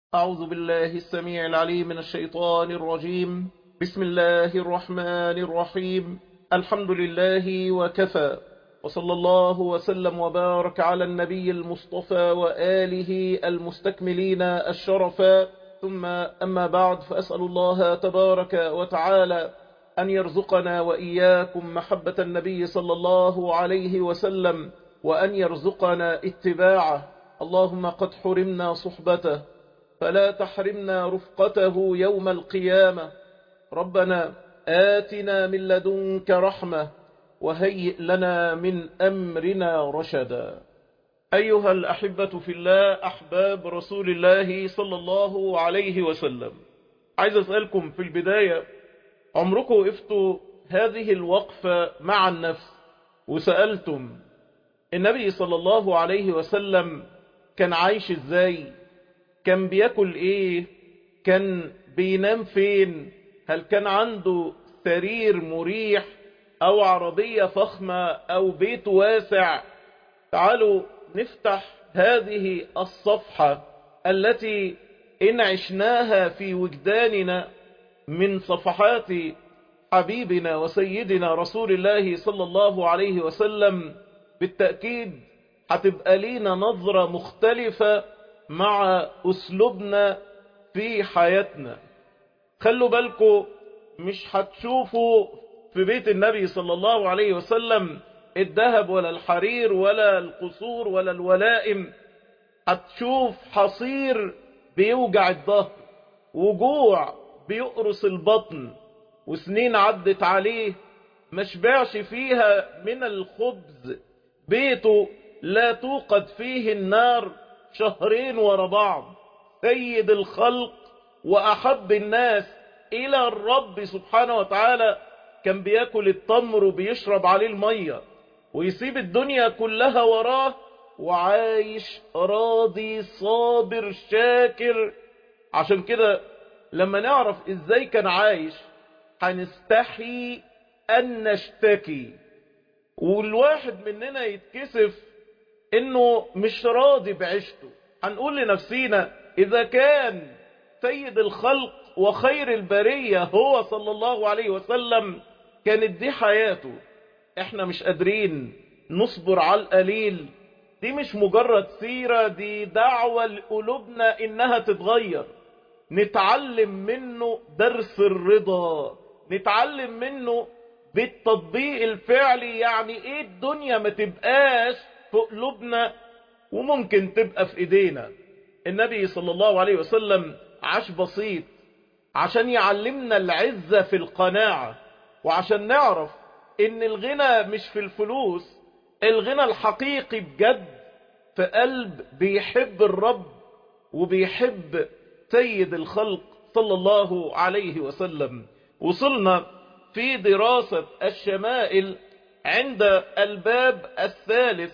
أعوذ بالله السميع العليم من الشيطان الرجيم بسم الله الرحمن الرحيم الحمد لله وكفى وصلى الله وسلم وبارك على النبي المصطفى وآله المستكملين الشرفا ثم أما بعد فأسأل الله تبارك وتعالى أن يرزقنا وإياكم محبة النبي صلى الله عليه وسلم وأن يرزقنا اتباعه اللهم قد حرمنا صحبته فلا تحرمنا رفقته يوم القيامة ربنا آتنا من لدنك رحمة وهيئ لنا من أمرنا رشدا أيها الأحبة في الله أحباب رسول الله صلى الله عليه وسلم عايز أسألكم في البداية عمركم وقفتوا هذه الوقفة مع النفس وسألتم النبي صلى الله عليه وسلم كان عايش ازاي كان بياكل ايه كان بينام فين هل كان عنده سرير مريح او عربية فخمة او بيت واسع تعالوا نفتح هذه الصفحة التي إن عشناها في وجداننا من صفحات حبيبنا وسيدنا رسول الله صلى الله عليه وسلم بالتأكيد هتبقى لينا نظرة مختلفة مع أسلوبنا في حياتنا خلوا بالكم مش هتشوفوا في بيت النبي صلى الله عليه وسلم الذهب ولا الحرير ولا القصور ولا الولائم هتشوف حصير بيوجع الظهر وجوع بيقرص البطن وسنين عدت عليه ما شبعش فيها من الخبز بيته لا توقد فيه النار شهرين ورا بعض سيد الخلق وأحب الناس إلى الرب سبحانه وتعالى كان بياكل التمر وبيشرب عليه المية ويسيب الدنيا كلها وراه وعايش راضي صابر شاكر عشان كده لما نعرف ازاي كان عايش هنستحي ان نشتكي والواحد مننا يتكسف انه مش راضي بعيشته هنقول لنفسينا اذا كان سيد الخلق وخير البرية هو صلى الله عليه وسلم كانت دي حياته احنا مش قادرين نصبر على القليل دي مش مجرد سيرة دي دعوة لقلوبنا انها تتغير نتعلم منه درس الرضا نتعلم منه بالتطبيق الفعلي يعني ايه الدنيا ما تبقاش في قلوبنا وممكن تبقى في ايدينا النبي صلى الله عليه وسلم عاش بسيط عشان يعلمنا العزة في القناعة وعشان نعرف ان الغنى مش في الفلوس الغنى الحقيقي بجد في قلب بيحب الرب وبيحب سيد الخلق صلى الله عليه وسلم وصلنا في دراسة الشمائل عند الباب الثالث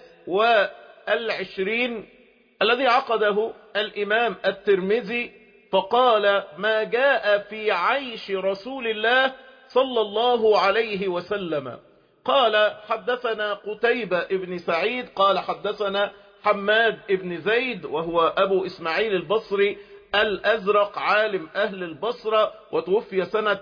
والعشرين الذي عقده الإمام الترمذي فقال ما جاء في عيش رسول الله صلى الله عليه وسلم قال حدثنا قتيبة ابن سعيد قال حدثنا حماد ابن زيد وهو أبو إسماعيل البصري الأزرق عالم أهل البصرة وتوفي سنة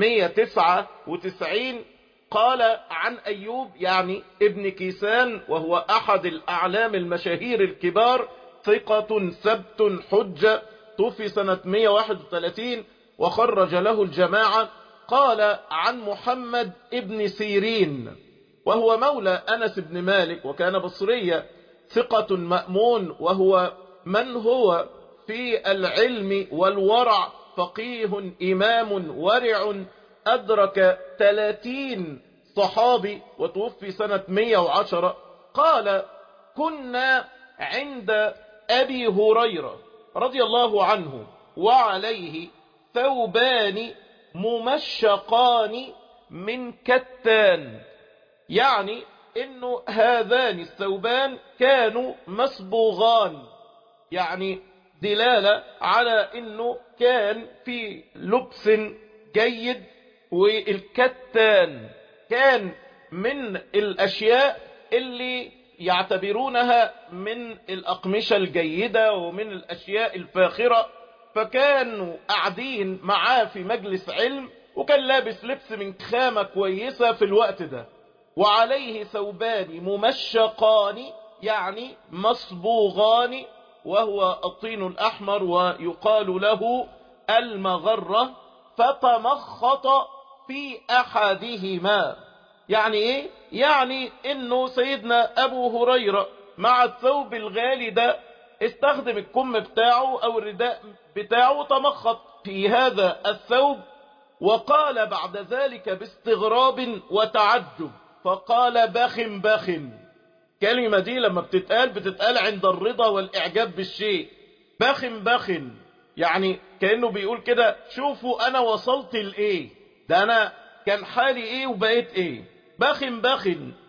199 قال عن أيوب يعني ابن كيسان وهو أحد الأعلام المشاهير الكبار ثقة سبت حجة توفي سنة 131 وخرج له الجماعة قال عن محمد ابن سيرين وهو مولى أنس بن مالك وكان بصريا ثقة مأمون وهو من هو في العلم والورع فقيه إمام ورع أدرك ثلاثين صحابي وتوفي سنة 110 قال كنا عند أبي هريرة رضي الله عنه وعليه ثوبان ممشقان من كتان يعني انه هذان الثوبان كانوا مصبوغان يعني دلالة على انه كان في لبس جيد والكتان كان من الاشياء اللي يعتبرونها من الاقمشة الجيدة ومن الاشياء الفاخرة فكانوا قاعدين معاه في مجلس علم وكان لابس لبس من خامة كويسة في الوقت ده وعليه ثوبان ممشقان يعني مصبوغان وهو الطين الأحمر ويقال له المغرة فتمخط في أحدهما يعني إيه؟ يعني إنه سيدنا أبو هريرة مع الثوب الغالي ده استخدم الكم بتاعه أو الرداء بتاعه تمخط في هذا الثوب وقال بعد ذلك باستغراب وتعجب فقال بخ بخ كلمة دي لما بتتقال بتتقال عند الرضا والإعجاب بالشيء بخ بخ يعني كأنه بيقول كده شوفوا أنا وصلت لإيه ده أنا كان حالي إيه وبقيت إيه بخ بخ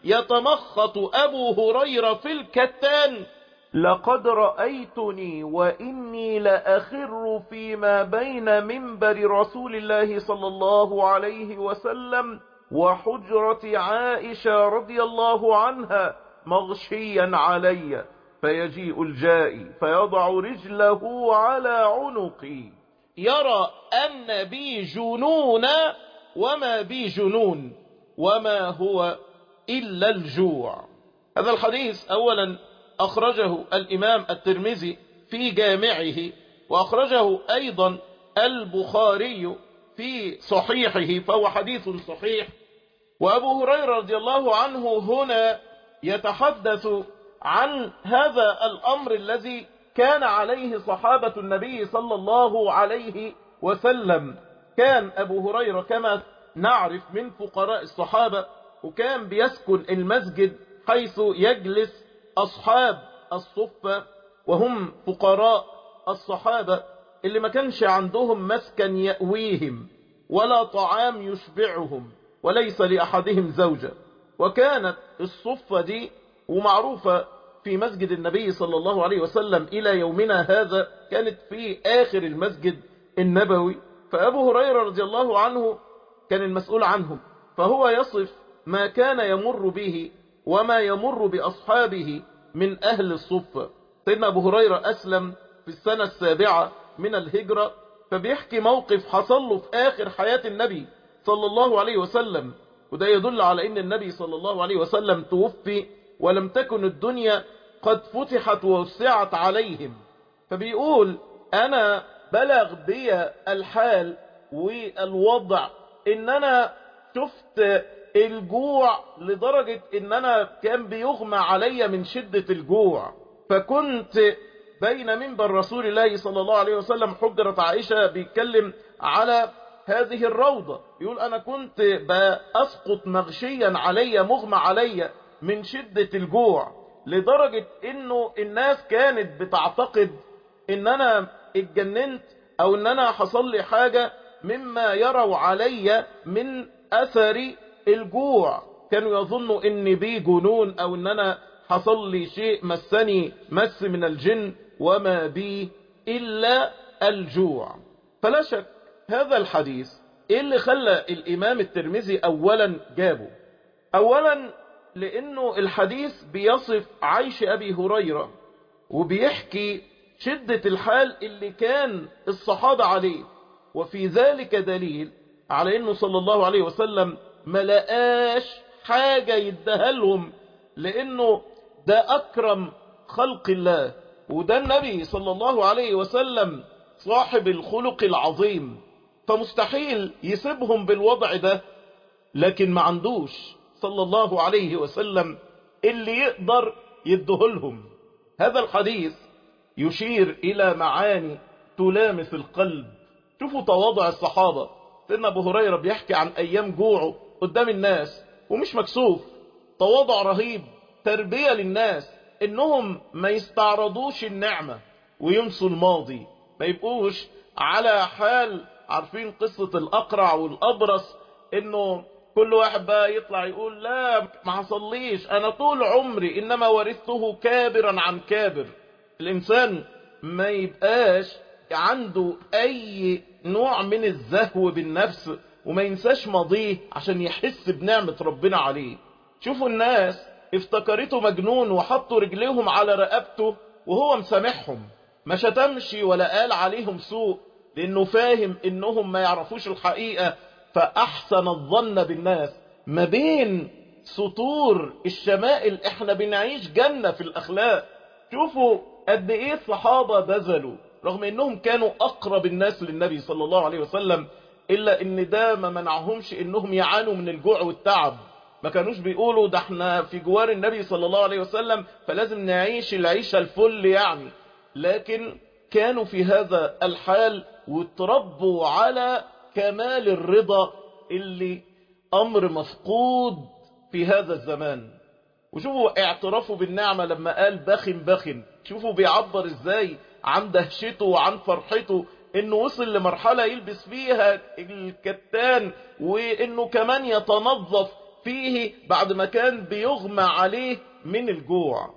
يتمخط أبو هريرة في الكتان لقد رأيتني وإني لأخر فيما بين منبر رسول الله صلى الله عليه وسلم وحجرة عائشة رضي الله عنها مغشيا علي فيجيء الجائي فيضع رجله على عنقي يرى أن بي جنون وما بي جنون وما هو إلا الجوع هذا الحديث أولا أخرجه الإمام الترمذي في جامعه وأخرجه أيضا البخاري في صحيحه فهو حديث صحيح وأبو هريرة رضي الله عنه هنا يتحدث عن هذا الأمر الذي كان عليه صحابة النبي صلى الله عليه وسلم كان أبو هريرة كما نعرف من فقراء الصحابة وكان بيسكن المسجد حيث يجلس أصحاب الصفة وهم فقراء الصحابة اللي ما كانش عندهم مسكن يأويهم ولا طعام يشبعهم وليس لأحدهم زوجة وكانت الصفة دي ومعروفة في مسجد النبي صلى الله عليه وسلم إلى يومنا هذا كانت في آخر المسجد النبوي فأبو هريرة رضي الله عنه كان المسؤول عنهم فهو يصف ما كان يمر به وما يمر بأصحابه من أهل الصفة سيدنا أبو هريرة أسلم في السنة السابعة من الهجرة فبيحكي موقف حصل له في آخر حياة النبي صلى الله عليه وسلم وده يدل على أن النبي صلى الله عليه وسلم توفي ولم تكن الدنيا قد فتحت ووسعت عليهم فبيقول أنا بلغ بي الحال والوضع إن أنا شفت الجوع لدرجة ان انا كان بيغمى علي من شدة الجوع فكنت بين منبر رسول الله صلى الله عليه وسلم حجرة عائشة بيتكلم على هذه الروضة يقول انا كنت بأسقط مغشيا علي مغمى علي من شدة الجوع لدرجة انه الناس كانت بتعتقد ان انا اتجننت او ان انا حصل لي حاجة مما يروا علي من اثر الجوع كانوا يظنوا ان بي جنون او ان انا حصل لي شيء مسني مس من الجن وما بي الا الجوع فلا شك هذا الحديث ايه اللي خلى الامام الترمذي اولا جابه اولا لانه الحديث بيصف عيش ابي هريرة وبيحكي شدة الحال اللي كان الصحابة عليه وفي ذلك دليل على انه صلى الله عليه وسلم ما لقاش حاجة يديها لهم لانه ده اكرم خلق الله وده النبي صلى الله عليه وسلم صاحب الخلق العظيم فمستحيل يسيبهم بالوضع ده لكن ما عندوش صلى الله عليه وسلم اللي يقدر يدهلهم هذا الحديث يشير الى معاني تلامس القلب شوفوا تواضع الصحابة سيدنا ابو هريرة بيحكي عن ايام جوعه قدام الناس ومش مكسوف تواضع رهيب تربية للناس انهم ما يستعرضوش النعمة وينسوا الماضي ما يبقوش على حال عارفين قصة الاقرع والابرص انه كل واحد بقى يطلع يقول لا ما حصليش انا طول عمري انما ورثته كابرا عن كابر الانسان ما يبقاش عنده اي نوع من الزهو بالنفس وما ينساش ماضيه عشان يحس بنعمة ربنا عليه شوفوا الناس افتكرته مجنون وحطوا رجليهم على رقبته وهو مسامحهم ما شتمش ولا قال عليهم سوء لانه فاهم انهم ما يعرفوش الحقيقة فاحسن الظن بالناس ما بين سطور الشمائل احنا بنعيش جنة في الاخلاق شوفوا قد ايه الصحابة بذلوا رغم انهم كانوا اقرب الناس للنبي صلى الله عليه وسلم الا ان ده ما منعهمش انهم يعانوا من الجوع والتعب ما كانوش بيقولوا ده احنا في جوار النبي صلى الله عليه وسلم فلازم نعيش العيشة الفل يعني لكن كانوا في هذا الحال وتربوا على كمال الرضا اللي امر مفقود في هذا الزمان وشوفوا اعترافه بالنعمة لما قال بخن بخن شوفوا بيعبر ازاي عن دهشته وعن فرحته انه وصل لمرحلة يلبس فيها الكتان وانه كمان يتنظف فيه بعد ما كان بيغمى عليه من الجوع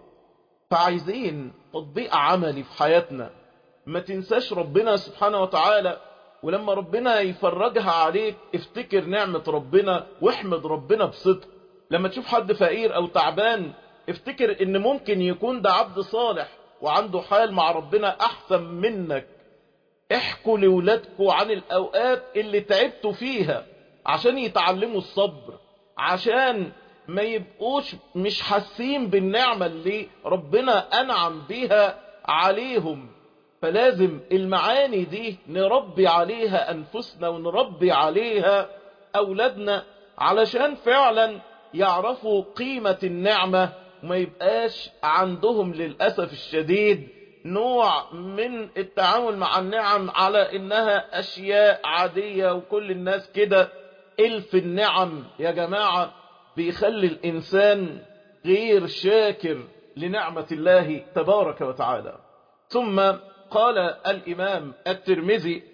فعايزين تطبيق عملي في حياتنا ما تنساش ربنا سبحانه وتعالى ولما ربنا يفرجها عليك افتكر نعمة ربنا واحمد ربنا بصدق لما تشوف حد فقير او تعبان افتكر ان ممكن يكون ده عبد صالح وعنده حال مع ربنا احسن منك احكوا لولادكم عن الاوقات اللي تعبتوا فيها عشان يتعلموا الصبر عشان ما يبقوش مش حاسين بالنعمة اللي ربنا انعم بيها عليهم فلازم المعاني دي نربي عليها انفسنا ونربي عليها اولادنا علشان فعلا يعرفوا قيمة النعمة وما يبقاش عندهم للأسف الشديد نوع من التعامل مع النعم على انها اشياء عادية وكل الناس كده الف النعم يا جماعة بيخلي الانسان غير شاكر لنعمة الله تبارك وتعالى ثم قال الامام الترمذي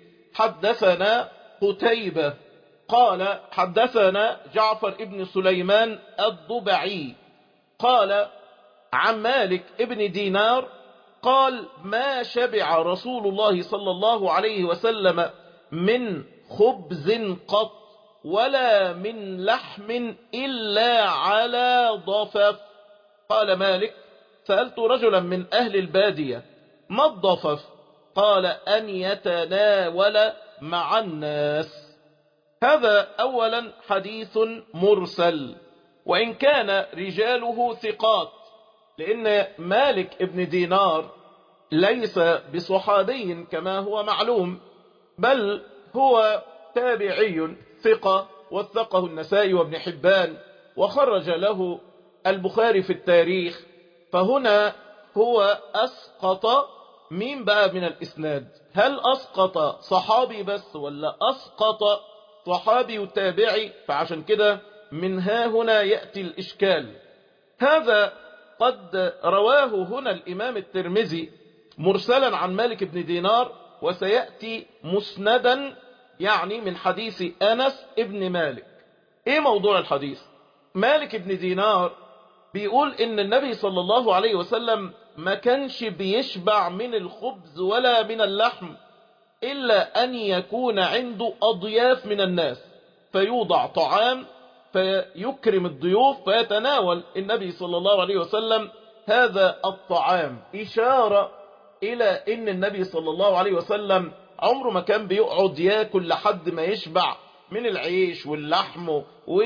حدثنا قتيبة قال حدثنا جعفر ابن سليمان الضبعي قال عن مالك ابن دينار قال ما شبع رسول الله صلى الله عليه وسلم من خبز قط ولا من لحم إلا على ضفف قال مالك سألت رجلا من أهل البادية ما الضفف قال أن يتناول مع الناس هذا أولا حديث مرسل وإن كان رجاله ثقات لأن مالك ابن دينار ليس بصحابي كما هو معلوم بل هو تابعي ثقة وثقه النسائي وابن حبان وخرج له البخاري في التاريخ فهنا هو أسقط مين بقى من الإسناد هل أسقط صحابي بس ولا أسقط صحابي وتابعي فعشان كده من ها هنا يأتي الإشكال هذا قد رواه هنا الإمام الترمذي مرسلا عن مالك بن دينار وسيأتي مسندا يعني من حديث أنس ابن مالك ايه موضوع الحديث مالك بن دينار بيقول ان النبي صلى الله عليه وسلم ما كانش بيشبع من الخبز ولا من اللحم إلا أن يكون عنده أضياف من الناس فيوضع طعام فيكرم الضيوف فيتناول النبي صلى الله عليه وسلم هذا الطعام إشارة إلى أن النبي صلى الله عليه وسلم عمره ما كان بيقعد ياكل لحد ما يشبع من العيش واللحم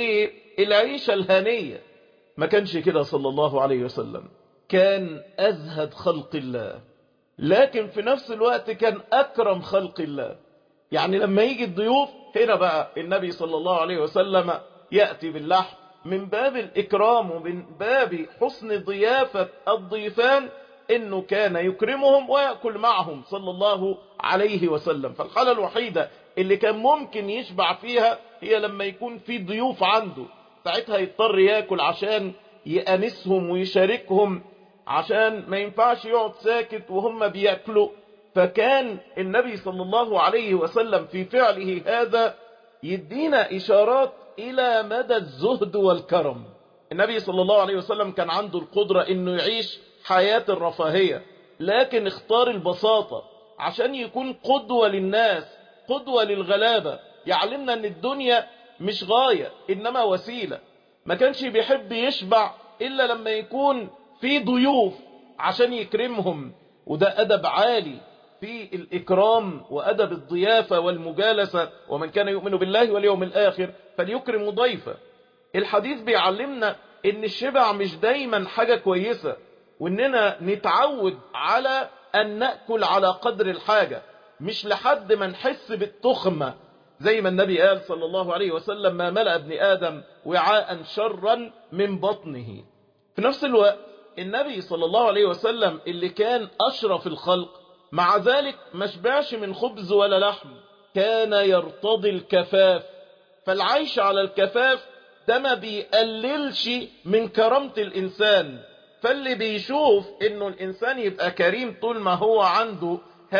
والعيشة الهنية ما كانش كده صلى الله عليه وسلم كان أزهد خلق الله لكن في نفس الوقت كان أكرم خلق الله يعني لما يجي الضيوف هنا بقى النبي صلى الله عليه وسلم يأتي باللحم من باب الإكرام ومن باب حسن ضيافة الضيفان إنه كان يكرمهم ويأكل معهم صلى الله عليه وسلم فالحالة الوحيدة اللي كان ممكن يشبع فيها هي لما يكون في ضيوف عنده ساعتها يضطر يأكل عشان يأنسهم ويشاركهم عشان ما ينفعش يقعد ساكت وهم بيأكلوا فكان النبي صلى الله عليه وسلم في فعله هذا يدينا إشارات إلى مدى الزهد والكرم النبي صلى الله عليه وسلم كان عنده القدرة انه يعيش حياة الرفاهية لكن اختار البساطة عشان يكون قدوة للناس قدوة للغلابة يعلمنا ان الدنيا مش غاية انما وسيلة ما كانش بيحب يشبع الا لما يكون في ضيوف عشان يكرمهم وده أدب عالي في الإكرام وأدب الضيافة والمجالسة ومن كان يؤمن بالله واليوم الآخر فليكرم ضيفه الحديث بيعلمنا ان الشبع مش دايما حاجة كويسة واننا نتعود على ان نأكل على قدر الحاجة مش لحد ما نحس بالتخمة زي ما النبي قال صلى الله عليه وسلم ما ملأ ابن آدم وعاء شرا من بطنه في نفس الوقت النبي صلى الله عليه وسلم اللي كان أشرف الخلق مع ذلك ما شبعش من خبز ولا لحم كان يرتضي الكفاف فالعيش على الكفاف ده ما بيقللش من كرامة الإنسان فاللي بيشوف انه الإنسان يبقى كريم طول ما هو عنده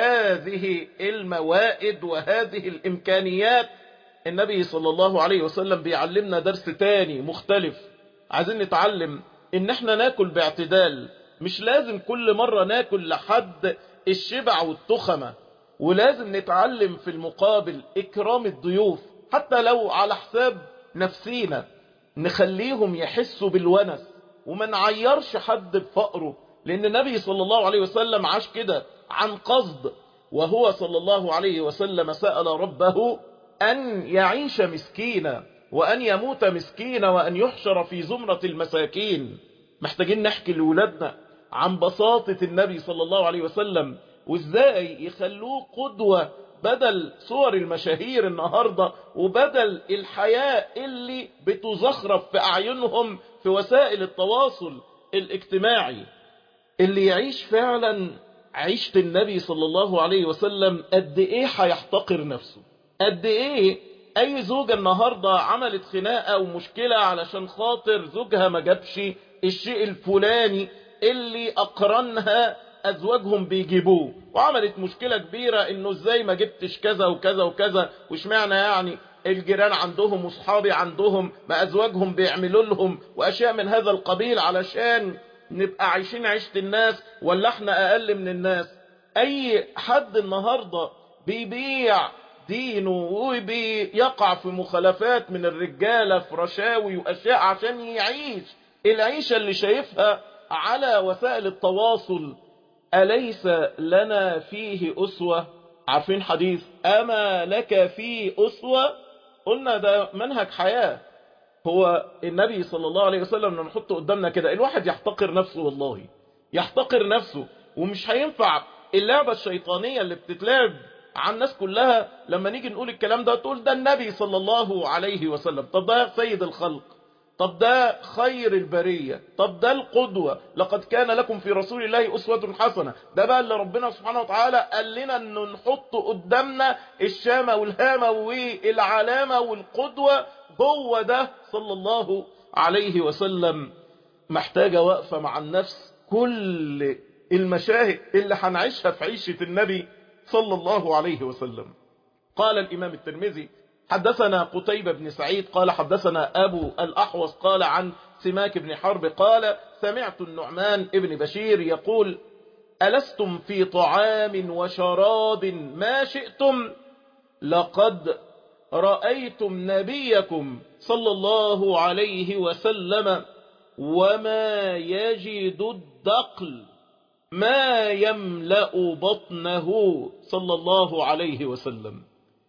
هذه الموائد وهذه الإمكانيات النبي صلى الله عليه وسلم بيعلمنا درس تاني مختلف عايزين نتعلم ان احنا ناكل باعتدال مش لازم كل مرة ناكل لحد الشبع والتخمة ولازم نتعلم في المقابل اكرام الضيوف حتى لو على حساب نفسينا نخليهم يحسوا بالونس وما نعيرش حد بفقره لان النبي صلى الله عليه وسلم عاش كده عن قصد وهو صلى الله عليه وسلم سأل ربه أن يعيش مسكينا وأن يموت مسكينا وأن يحشر في زمرة المساكين محتاجين نحكي لولادنا عن بساطة النبي صلى الله عليه وسلم وازاي يخلوه قدوة بدل صور المشاهير النهاردة وبدل الحياة اللي بتزخرف في أعينهم في وسائل التواصل الاجتماعي اللي يعيش فعلا عيشة النبي صلى الله عليه وسلم قد ايه هيحتقر نفسه قد ايه اي زوجة النهاردة عملت خناقة ومشكلة علشان خاطر زوجها ما جابش الشيء الفلاني اللي اقرنها ازواجهم بيجيبوه وعملت مشكلة كبيرة انه ازاي ما جبتش كذا وكذا وكذا وش معنى يعني الجيران عندهم واصحابي عندهم ما ازواجهم بيعملوا لهم واشياء من هذا القبيل علشان نبقى عايشين عيشة الناس ولا احنا اقل من الناس اي حد النهاردة بيبيع دينه وبيقع في مخالفات من الرجالة في رشاوي واشياء عشان يعيش العيشة اللي شايفها على وسائل التواصل أليس لنا فيه أسوة عارفين حديث أما لك فيه أسوة قلنا ده منهج حياة هو النبي صلى الله عليه وسلم لما نحطه قدامنا كده الواحد يحتقر نفسه والله يحتقر نفسه ومش هينفع اللعبة الشيطانية اللي بتتلعب على الناس كلها لما نيجي نقول الكلام ده تقول ده النبي صلى الله عليه وسلم طب ده سيد الخلق طب ده خير البرية طب ده القدوة لقد كان لكم في رسول الله أسوة حسنة ده بقى اللي ربنا سبحانه وتعالى قال لنا أنه نحط قدامنا الشامة والهامة والعلامة والقدوة هو ده صلى الله عليه وسلم محتاجة وقفة مع النفس كل المشاهد اللي هنعيشها في عيشة النبي صلى الله عليه وسلم قال الإمام الترمذي حدثنا قتيبة بن سعيد قال حدثنا أبو الأحوص قال عن سماك بن حرب قال سمعت النعمان ابن بشير يقول ألستم في طعام وشراب ما شئتم لقد رأيتم نبيكم صلى الله عليه وسلم وما يجد الدقل ما يملأ بطنه صلى الله عليه وسلم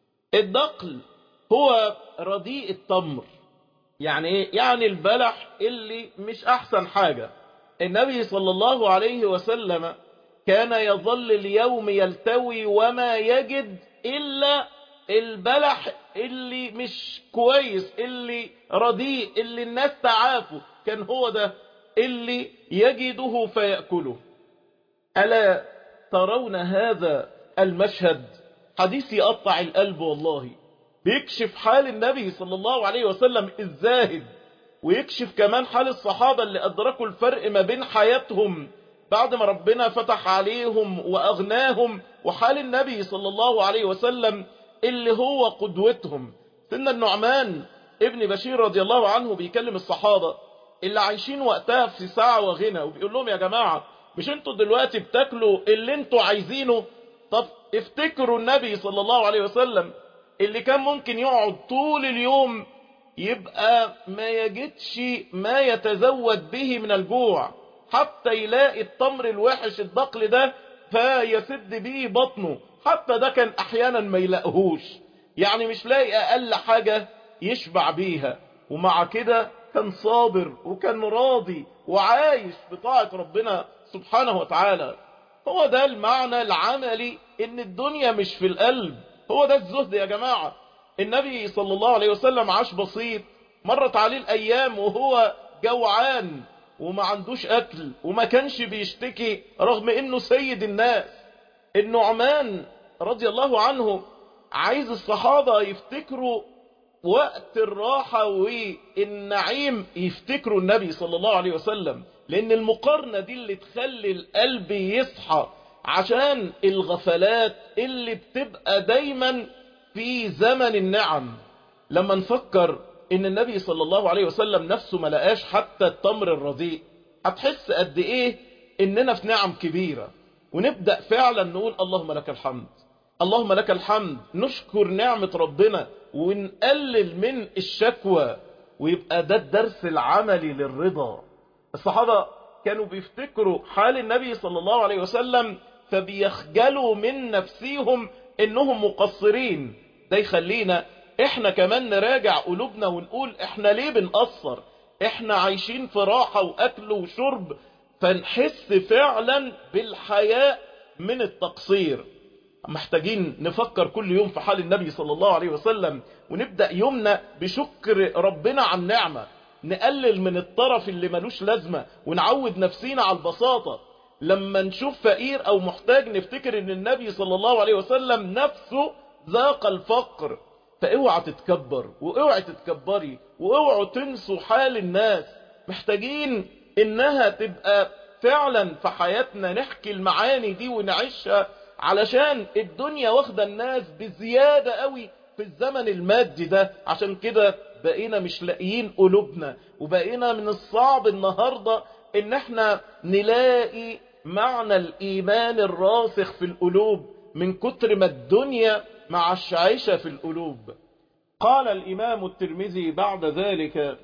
الدقل هو رديء التمر يعني ايه يعني البلح اللي مش احسن حاجة النبي صلى الله عليه وسلم كان يظل اليوم يلتوي وما يجد الا البلح اللي مش كويس اللي رديء اللي الناس تعافوا كان هو ده اللي يجده فيأكله ألا ترون هذا المشهد حديث يقطع القلب والله بيكشف حال النبي صلى الله عليه وسلم الزاهد ويكشف كمان حال الصحابة اللي أدركوا الفرق ما بين حياتهم بعد ما ربنا فتح عليهم وأغناهم وحال النبي صلى الله عليه وسلم اللي هو قدوتهم سن النعمان ابن بشير رضي الله عنه بيكلم الصحابة اللي عايشين وقتها في ساعة وغنى وبيقول لهم يا جماعة مش انتوا دلوقتي بتاكلوا اللي انتوا عايزينه طب افتكروا النبي صلى الله عليه وسلم اللي كان ممكن يقعد طول اليوم يبقى ما يجدش ما يتزود به من الجوع حتى يلاقي التمر الوحش الدقل ده فيسد بيه بطنه حتى ده كان احيانا ما يلاقهوش يعني مش لاقي اقل حاجة يشبع بيها ومع كده كان صابر وكان راضي وعايش بطاعة ربنا سبحانه وتعالى هو ده المعنى العملي ان الدنيا مش في القلب هو ده الزهد يا جماعة النبي صلى الله عليه وسلم عاش بسيط مرت عليه الايام وهو جوعان وما عندوش اكل وما كانش بيشتكي رغم انه سيد الناس النعمان رضي الله عنه عايز الصحابة يفتكروا وقت الراحة والنعيم يفتكروا النبي صلى الله عليه وسلم لان المقارنة دي اللي تخلي القلب يصحى عشان الغفلات اللي بتبقى دايما في زمن النعم لما نفكر ان النبي صلى الله عليه وسلم نفسه ما لقاش حتى التمر الرديء هتحس قد ايه اننا في نعم كبيرة ونبدأ فعلا نقول اللهم لك الحمد اللهم لك الحمد نشكر نعمة ربنا ونقلل من الشكوى ويبقى ده الدرس العملي للرضا الصحابة كانوا بيفتكروا حال النبي صلى الله عليه وسلم فبيخجلوا من نفسيهم انهم مقصرين ده يخلينا احنا كمان نراجع قلوبنا ونقول احنا ليه بنقصر احنا عايشين في راحة واكل وشرب فنحس فعلا بالحياء من التقصير محتاجين نفكر كل يوم في حال النبي صلى الله عليه وسلم ونبدأ يومنا بشكر ربنا عن نعمة نقلل من الطرف اللي ملوش لازمة ونعود نفسينا على البساطة لما نشوف فقير او محتاج نفتكر ان النبي صلى الله عليه وسلم نفسه ذاق الفقر فاوعى تتكبر واوعى تتكبري واوعوا تنسوا حال الناس محتاجين انها تبقى فعلا في حياتنا نحكي المعاني دي ونعيشها علشان الدنيا واخدة الناس بزيادة قوي في الزمن المادي ده عشان كده بقينا مش لاقيين قلوبنا وبقينا من الصعب النهاردة ان احنا نلاقي معنى الايمان الراسخ في القلوب من كتر ما الدنيا مع الشعيشة في القلوب قال الامام الترمذي بعد ذلك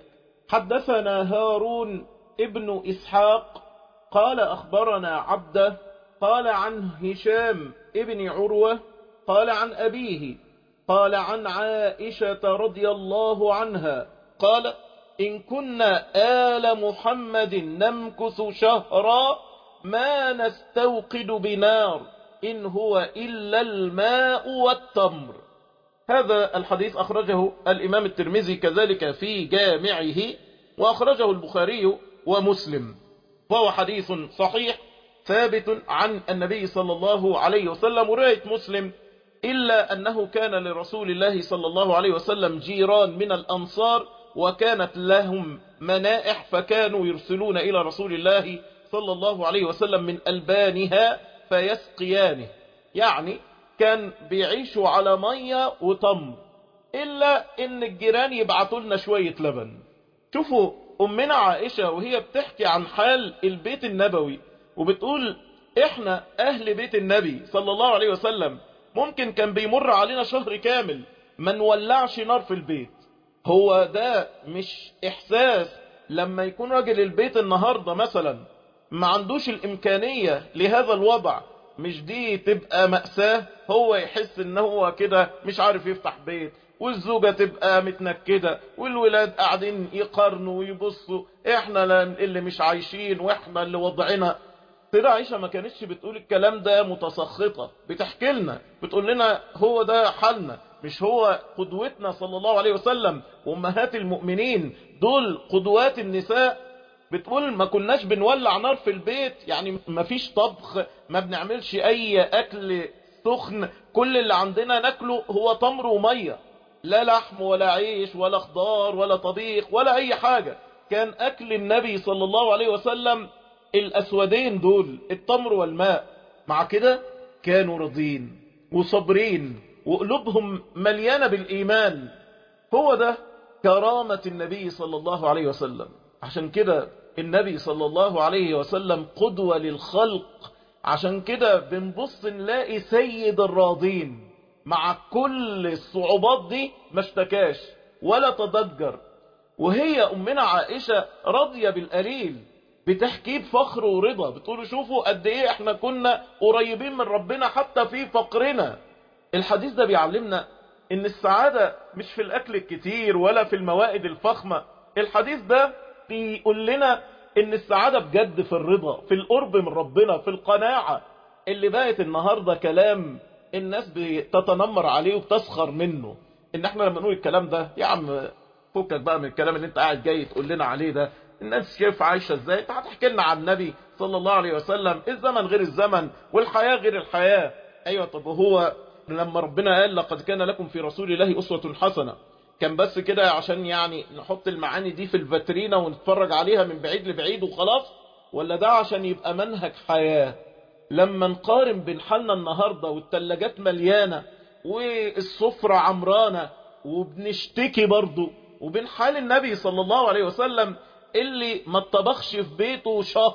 حدثنا هارون ابن اسحاق قال اخبرنا عبده قال عن هشام ابن عروة قال عن أبيه قال عن عائشة رضي الله عنها قال إن كنا آل محمد نمكث شهرا ما نستوقد بنار إن هو إلا الماء والتمر هذا الحديث أخرجه الإمام الترمذي كذلك في جامعه وأخرجه البخاري ومسلم وهو حديث صحيح ثابت عن النبي صلى الله عليه وسلم ورواية مسلم إلا أنه كان لرسول الله صلى الله عليه وسلم جيران من الأنصار وكانت لهم منائح فكانوا يرسلون إلى رسول الله صلى الله عليه وسلم من ألبانها فيسقيانه يعني كان بيعيشوا على مية وتمر إلا إن الجيران يبعثوا لنا شوية لبن شوفوا أمنا عائشة وهي بتحكي عن حال البيت النبوي وبتقول احنا اهل بيت النبي صلى الله عليه وسلم ممكن كان بيمر علينا شهر كامل ما نولعش نار في البيت هو ده مش احساس لما يكون راجل البيت النهاردة مثلا ما عندوش الامكانية لهذا الوضع مش دي تبقى مأساة هو يحس ان هو كده مش عارف يفتح بيت والزوجة تبقى متنكدة والولاد قاعدين يقارنوا ويبصوا احنا اللي مش عايشين واحنا اللي وضعنا سيدة عائشة ما كانتش بتقول الكلام ده متسخطة بتحكي لنا بتقول لنا هو ده حالنا مش هو قدوتنا صلى الله عليه وسلم وامهات المؤمنين دول قدوات النساء بتقول ما كناش بنولع نار في البيت يعني ما فيش طبخ ما بنعملش اي اكل سخن كل اللي عندنا ناكله هو تمر ومية لا لحم ولا عيش ولا خضار ولا طبيخ ولا اي حاجة كان اكل النبي صلى الله عليه وسلم الأسودين دول التمر والماء مع كده كانوا رضين وصبرين وقلوبهم مليانة بالإيمان هو ده كرامة النبي صلى الله عليه وسلم عشان كده النبي صلى الله عليه وسلم قدوة للخلق عشان كده بنبص نلاقي سيد الراضين مع كل الصعوبات دي ما اشتكاش ولا تضجر وهي أمنا عائشة راضية بالقليل بتحكيه بفخر ورضا بتقولوا شوفوا قد ايه احنا كنا قريبين من ربنا حتى في فقرنا الحديث ده بيعلمنا ان السعادة مش في الاكل الكتير ولا في الموائد الفخمة الحديث ده بيقول لنا ان السعادة بجد في الرضا في القرب من ربنا في القناعة اللي بقت النهاردة كلام الناس بتتنمر عليه وبتسخر منه ان احنا لما نقول الكلام ده يا عم فكك بقى من الكلام اللي انت قاعد جاي تقول لنا عليه ده الناس شايف عايشة ازاي انت هتحكي لنا عن النبي صلى الله عليه وسلم الزمن غير الزمن والحياة غير الحياة ايوه طب هو لما ربنا قال لقد كان لكم في رسول الله أسوة حسنة كان بس كده عشان يعني نحط المعاني دي في الفاترينا ونتفرج عليها من بعيد لبعيد وخلاص ولا ده عشان يبقى منهج حياة لما نقارن بين حالنا النهاردة والتلاجات مليانة والسفرة عمرانة وبنشتكي برضو وبين حال النبي صلى الله عليه وسلم اللي ما اتطبخش في بيته شهر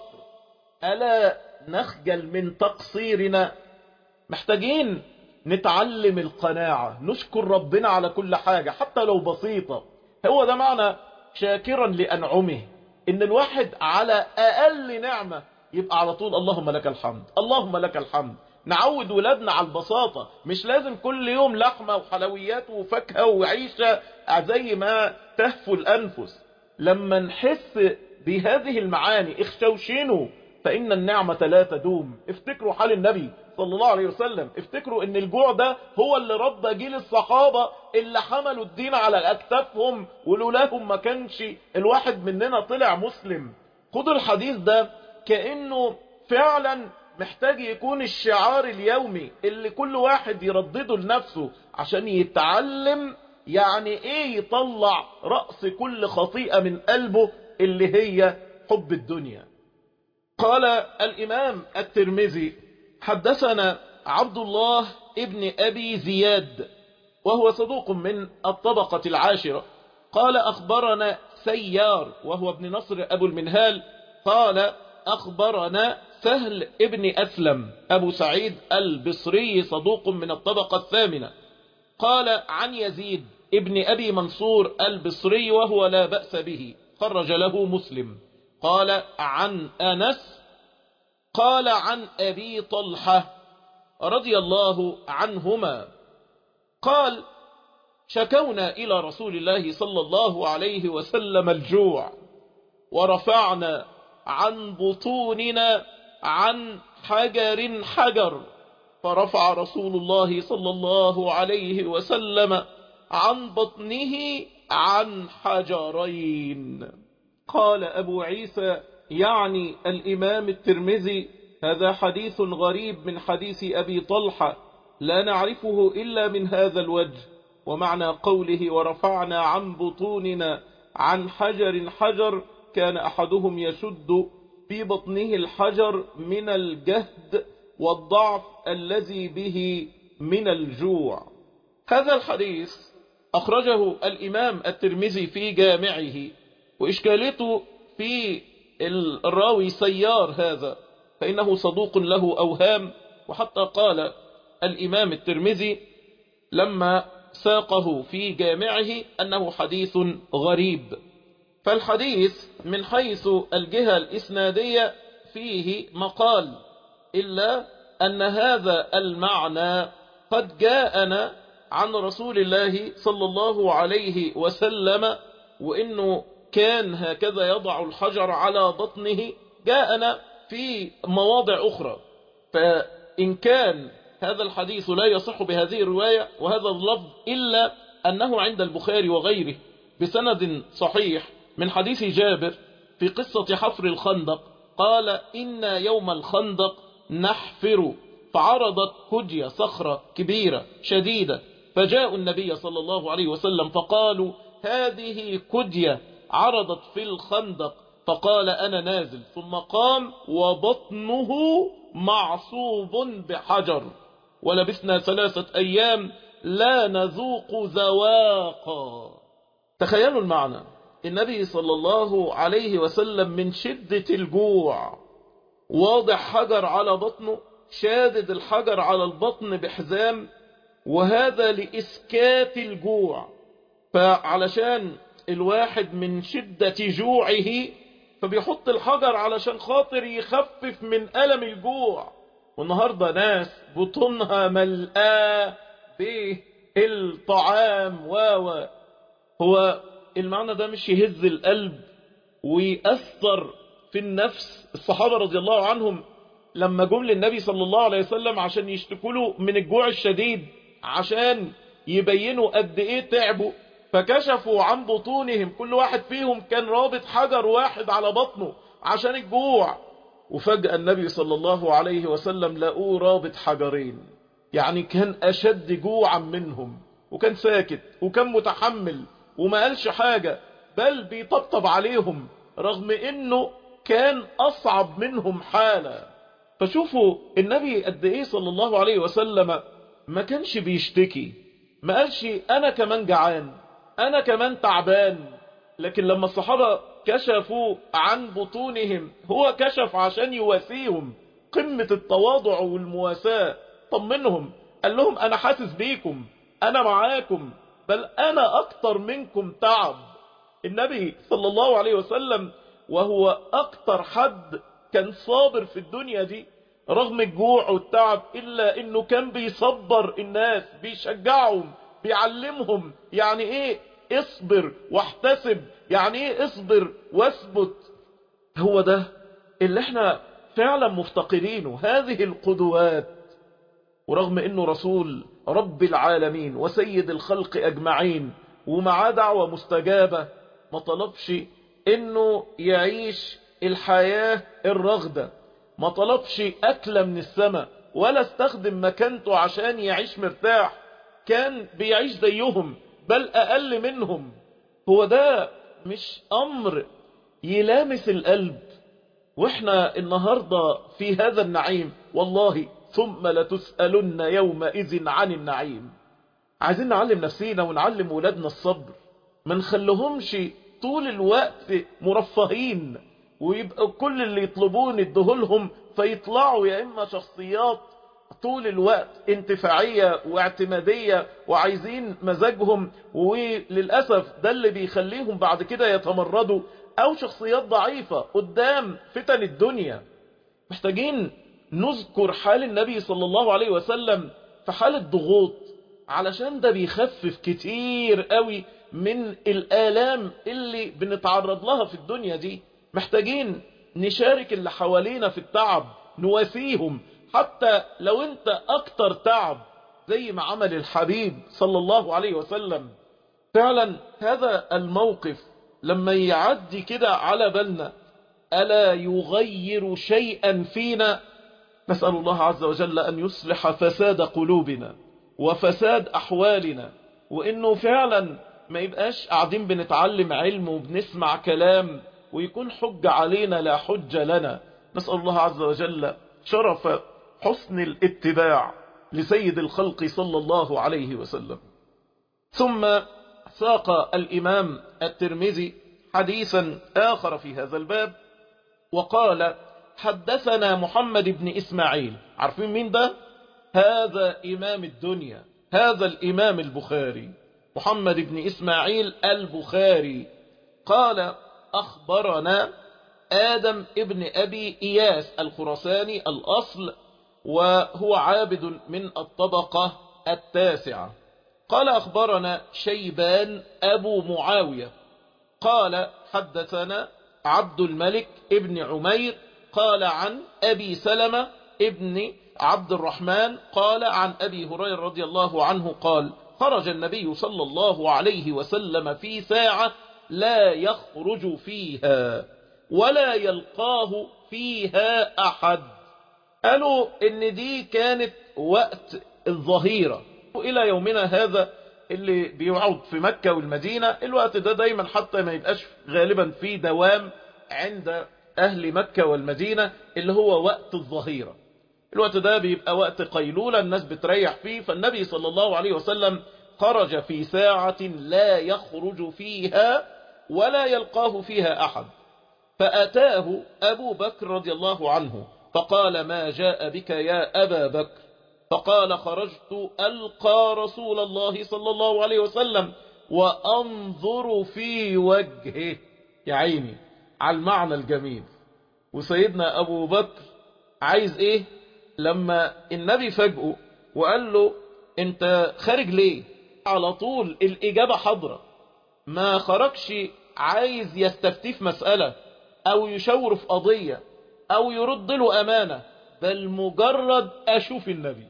ألا نخجل من تقصيرنا محتاجين نتعلم القناعة نشكر ربنا على كل حاجة حتى لو بسيطة هو ده معنى شاكرا لأنعمه إن الواحد على أقل نعمة يبقى على طول اللهم لك الحمد اللهم لك الحمد نعود ولادنا على البساطة مش لازم كل يوم لحمة وحلويات وفاكهة وعيشة زي ما تهفو الأنفس لما نحس بهذه المعاني اخشوشنوا فإن النعمة لا تدوم افتكروا حال النبي صلى الله عليه وسلم افتكروا ان الجوع ده هو اللي ربى جيل الصحابة اللي حملوا الدين على اكتافهم ولولاهم ما كانش الواحد مننا طلع مسلم خدوا الحديث ده كأنه فعلا محتاج يكون الشعار اليومي اللي كل واحد يردده لنفسه عشان يتعلم يعني ايه يطلع رأس كل خطيئة من قلبه اللي هي حب الدنيا قال الإمام الترمذي حدثنا عبد الله ابن أبي زياد وهو صدوق من الطبقة العاشرة قال أخبرنا سيار وهو ابن نصر أبو المنهال قال أخبرنا سهل ابن أسلم أبو سعيد البصري صدوق من الطبقة الثامنة قال عن يزيد ابن أبي منصور البصري وهو لا بأس به خرج له مسلم قال عن أنس قال عن أبي طلحة رضي الله عنهما قال شكونا إلى رسول الله صلى الله عليه وسلم الجوع ورفعنا عن بطوننا عن حجر حجر فرفع رسول الله صلى الله عليه وسلم عن بطنه عن حجرين قال أبو عيسى يعني الإمام الترمذي هذا حديث غريب من حديث أبي طلحة لا نعرفه إلا من هذا الوجه ومعنى قوله ورفعنا عن بطوننا عن حجر حجر كان أحدهم يشد في بطنه الحجر من الجهد والضعف الذي به من الجوع هذا الحديث أخرجه الإمام الترمذي في جامعه وإشكالته في الراوي سيار هذا فإنه صدوق له أوهام وحتى قال الإمام الترمذي لما ساقه في جامعه أنه حديث غريب فالحديث من حيث الجهة الإسنادية فيه مقال إلا أن هذا المعنى قد جاءنا عن رسول الله صلى الله عليه وسلم وإنه كان هكذا يضع الحجر على بطنه جاءنا في مواضع أخرى فإن كان هذا الحديث لا يصح بهذه الرواية وهذا اللفظ إلا أنه عند البخاري وغيره بسند صحيح من حديث جابر في قصة حفر الخندق قال إن يوم الخندق نحفر فعرضت هدية صخرة كبيرة شديدة فجاء النبي صلى الله عليه وسلم فقالوا هذه كدية عرضت في الخندق فقال أنا نازل ثم قام وبطنه معصوب بحجر ولبثنا ثلاثة أيام لا نذوق ذواقا تخيلوا المعنى النبي صلى الله عليه وسلم من شدة الجوع واضع حجر على بطنه شادد الحجر على البطن بحزام وهذا لإسكات الجوع فعلشان الواحد من شدة جوعه فبيحط الحجر علشان خاطر يخفف من ألم الجوع والنهاردة ناس بطونها ملآه بالطعام و هو المعنى ده مش يهز القلب ويأثر في النفس الصحابة رضي الله عنهم لما جم للنبي صلى الله عليه وسلم عشان يشتكوا له من الجوع الشديد عشان يبينوا قد ايه تعبوا فكشفوا عن بطونهم كل واحد فيهم كان رابط حجر واحد على بطنه عشان الجوع وفجأة النبي صلى الله عليه وسلم لقوه رابط حجرين يعني كان أشد جوعا منهم وكان ساكت وكان متحمل وما قالش حاجة بل بيطبطب عليهم رغم انه كان اصعب منهم حالة فشوفوا النبي قد ايه صلى الله عليه وسلم ما كانش بيشتكي ما قالش انا كمان جعان انا كمان تعبان لكن لما الصحابة كشفوا عن بطونهم هو كشف عشان يواسيهم قمة التواضع والمواساة طمنهم قال لهم انا حاسس بيكم انا معاكم بل انا اكتر منكم تعب النبي صلى الله عليه وسلم وهو اكتر حد كان صابر في الدنيا دي رغم الجوع والتعب الا انه كان بيصبر الناس بيشجعهم بيعلمهم يعني ايه اصبر واحتسب يعني ايه اصبر واثبت هو ده اللي احنا فعلا مفتقدينه هذه القدوات ورغم انه رسول رب العالمين وسيد الخلق اجمعين ومعاه دعوة مستجابة ما طلبش انه يعيش الحياة الرغدة ما طلبش اكلة من السماء ولا استخدم مكانته عشان يعيش مرتاح كان بيعيش زيهم بل اقل منهم هو ده مش امر يلامس القلب واحنا النهاردة في هذا النعيم والله ثم لتسألن يومئذ عن النعيم عايزين نعلم نفسينا ونعلم ولادنا الصبر ما نخليهمش طول الوقت مرفهين ويبقى كل اللي يطلبوه ندهولهم فيطلعوا يا اما شخصيات طول الوقت انتفاعية واعتمادية وعايزين مزاجهم وللأسف ده اللي بيخليهم بعد كده يتمردوا او شخصيات ضعيفة قدام فتن الدنيا محتاجين نذكر حال النبي صلى الله عليه وسلم في حالة ضغوط علشان ده بيخفف كتير قوي من الآلام اللي بنتعرض لها في الدنيا دي محتاجين نشارك اللي حوالينا في التعب نواسيهم حتى لو انت اكتر تعب زي ما عمل الحبيب صلى الله عليه وسلم فعلا هذا الموقف لما يعدي كده على بالنا ألا يغير شيئا فينا نسأل الله عز وجل أن يصلح فساد قلوبنا وفساد أحوالنا وإنه فعلا ما يبقاش قاعدين بنتعلم علم وبنسمع كلام ويكون حج علينا لا حج لنا نسأل الله عز وجل شرف حسن الاتباع لسيد الخلق صلى الله عليه وسلم ثم ساق الإمام الترمذي حديثا آخر في هذا الباب وقال حدثنا محمد بن إسماعيل عارفين مين ده هذا إمام الدنيا هذا الإمام البخاري محمد بن إسماعيل البخاري قال أخبرنا آدم ابن أبي إياس الخرساني الأصل وهو عابد من الطبقة التاسعة قال أخبرنا شيبان أبو معاوية قال حدثنا عبد الملك ابن عمير قال عن أبي سلمة ابن عبد الرحمن قال عن أبي هريرة رضي الله عنه قال خرج النبي صلى الله عليه وسلم في ساعة لا يخرج فيها ولا يلقاه فيها أحد قالوا ان دي كانت وقت الظهيرة الى يومنا هذا اللي بيقعد في مكة والمدينة الوقت ده دايما حتى ما يبقاش غالبا في دوام عند اهل مكة والمدينة اللي هو وقت الظهيرة الوقت ده بيبقى وقت قيلولة الناس بتريح فيه فالنبي صلى الله عليه وسلم خرج في ساعة لا يخرج فيها ولا يلقاه فيها أحد فأتاه أبو بكر رضي الله عنه فقال ما جاء بك يا أبا بكر فقال خرجت ألقى رسول الله صلى الله عليه وسلم وأنظر في وجهه يا عيني على المعنى الجميل وسيدنا أبو بكر عايز إيه لما النبي فاجئه وقال له أنت خارج ليه على طول الإجابة حضرة ما خرجش عايز يستفتي في مسألة أو يشور في قضية أو يرد له أمانة بل مجرد أشوف النبي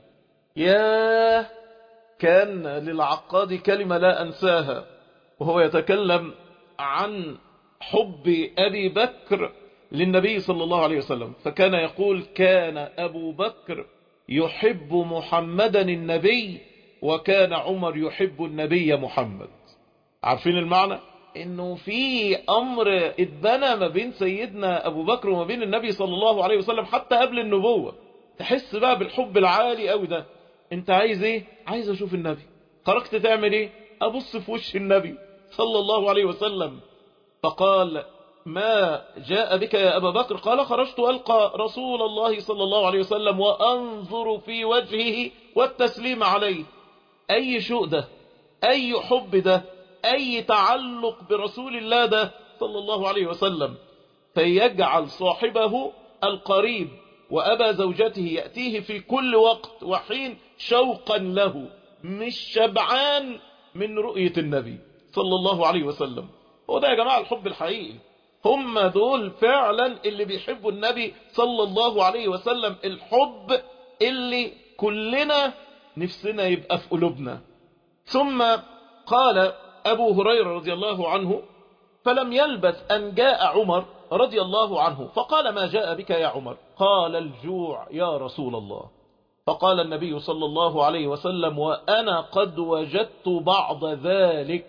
ياه كان للعقاد كلمة لا أنساها وهو يتكلم عن حب أبي بكر للنبي صلى الله عليه وسلم فكان يقول كان أبو بكر يحب محمدا النبي وكان عمر يحب النبي محمد عارفين المعنى انه في امر اتبنى ما بين سيدنا ابو بكر وما بين النبي صلى الله عليه وسلم حتى قبل النبوة تحس بقى بالحب العالي قوي ده انت عايز ايه عايز اشوف النبي خرجت تعمل ايه ابص في وش النبي صلى الله عليه وسلم فقال ما جاء بك يا أبا بكر قال خرجت ألقى رسول الله صلى الله عليه وسلم وأنظر في وجهه والتسليم عليه أي شوء ده أي حب ده أي تعلق برسول الله ده صلى الله عليه وسلم فيجعل صاحبه القريب وأبا زوجته يأتيه في كل وقت وحين شوقا له مش شبعان من رؤية النبي صلى الله عليه وسلم هو ده يا جماعة الحب الحقيقي هم دول فعلا اللي بيحبوا النبي صلى الله عليه وسلم الحب اللي كلنا نفسنا يبقى في قلوبنا ثم قال أبو هريرة رضي الله عنه فلم يلبث أن جاء عمر رضي الله عنه فقال ما جاء بك يا عمر قال الجوع يا رسول الله فقال النبي صلى الله عليه وسلم وأنا قد وجدت بعض ذلك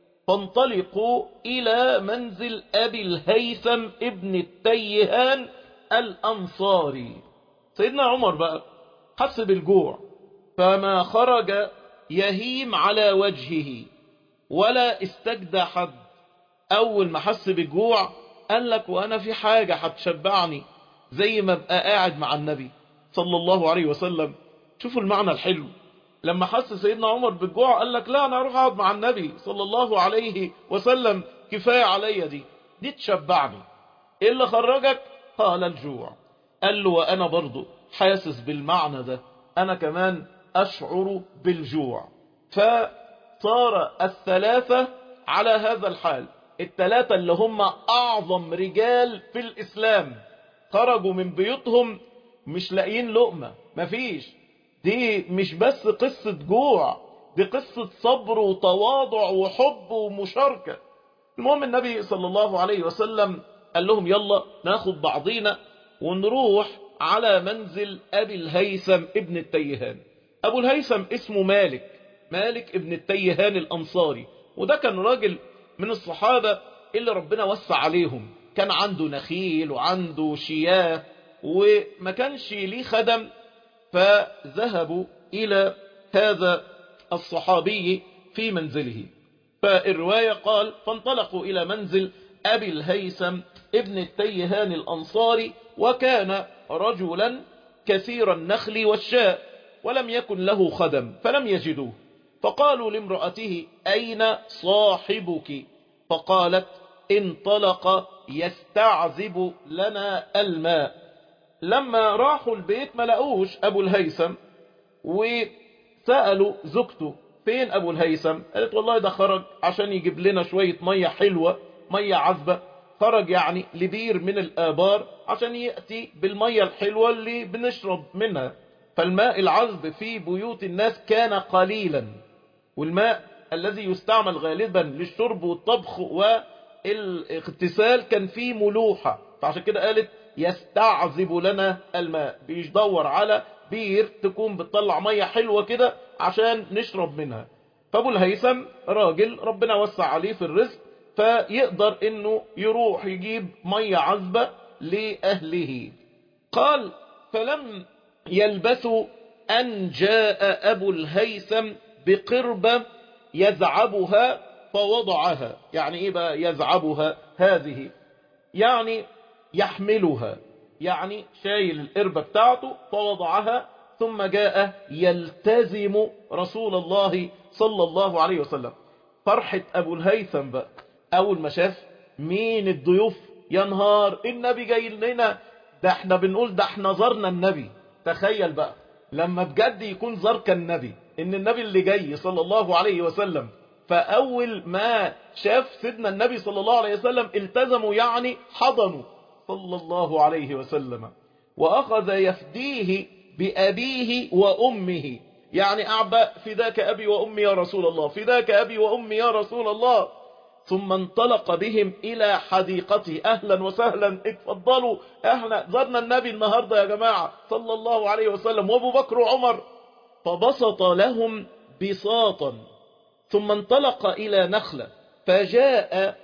فانطلقوا إلى منزل أبي الهيثم ابن التيهان الأنصاري سيدنا عمر بقى حس بالجوع فما خرج يهيم على وجهه ولا استجدى حد أول ما حس بالجوع قال لك وأنا في حاجة هتشبعني زي ما ابقى قاعد مع النبي صلى الله عليه وسلم شوفوا المعنى الحلو لما حس سيدنا عمر بالجوع قال لك لا انا اروح اقعد مع النبي صلى الله عليه وسلم كفايه عليا دي دي تشبعني ايه اللي خرجك قال الجوع قال له وانا برضو حاسس بالمعنى ده انا كمان اشعر بالجوع فصار الثلاثه على هذا الحال الثلاثه اللي هم اعظم رجال في الاسلام خرجوا من بيوتهم مش لاقيين لقمه مفيش دي مش بس قصة جوع دي قصة صبر وتواضع وحب ومشاركة المهم النبي صلى الله عليه وسلم قال لهم يلا ناخد بعضينا ونروح على منزل أبي الهيثم ابن التيهان أبو الهيثم اسمه مالك مالك ابن التيهان الأنصاري وده كان راجل من الصحابة اللي ربنا وسع عليهم كان عنده نخيل وعنده شياه وما كانش ليه خدم فذهبوا إلى هذا الصحابي في منزله فالرواية قال فانطلقوا إلى منزل أبي الهيثم ابن التيهان الأنصاري وكان رجلا كثير النخل والشاء ولم يكن له خدم فلم يجدوه فقالوا لامرأته أين صاحبك فقالت انطلق يستعذب لنا الماء لما راحوا البيت ما لقوش أبو الهيثم وسألوا زوجته فين أبو الهيثم قالت والله ده خرج عشان يجيب لنا شوية مية حلوة مية عذبة خرج يعني لبير من الآبار عشان يأتي بالمية الحلوة اللي بنشرب منها فالماء العذب في بيوت الناس كان قليلا والماء الذي يستعمل غالبا للشرب والطبخ والاغتسال كان فيه ملوحة فعشان كده قالت يستعذب لنا الماء بيدور على بير تكون بتطلع مية حلوة كده عشان نشرب منها فابو الهيثم راجل ربنا وسع عليه في الرزق فيقدر انه يروح يجيب مية عذبة لأهله قال فلم يلبثوا أن جاء أبو الهيثم بقربة يزعبها فوضعها يعني إيه بقى يزعبها هذه يعني يحملها يعني شايل القربة بتاعته فوضعها ثم جاء يلتزم رسول الله صلى الله عليه وسلم فرحة أبو الهيثم بقى أول ما شاف مين الضيوف يا نهار النبي جاي لنا ده احنا بنقول ده احنا زرنا النبي تخيل بقى لما بجد يكون زارك النبي ان النبي اللي جاي صلى الله عليه وسلم فأول ما شاف سيدنا النبي صلى الله عليه وسلم التزموا يعني حضنوا صلى الله عليه وسلم وأخذ يفديه بأبيه وأمه يعني أعبأ فداك أبي وأمي يا رسول الله فداك أبي وأمي يا رسول الله ثم انطلق بهم إلى حديقته أهلا وسهلا اتفضلوا احنا زرنا النبي النهاردة يا جماعة صلى الله عليه وسلم وابو بكر وعمر فبسط لهم بساطا ثم انطلق إلى نخلة فجاء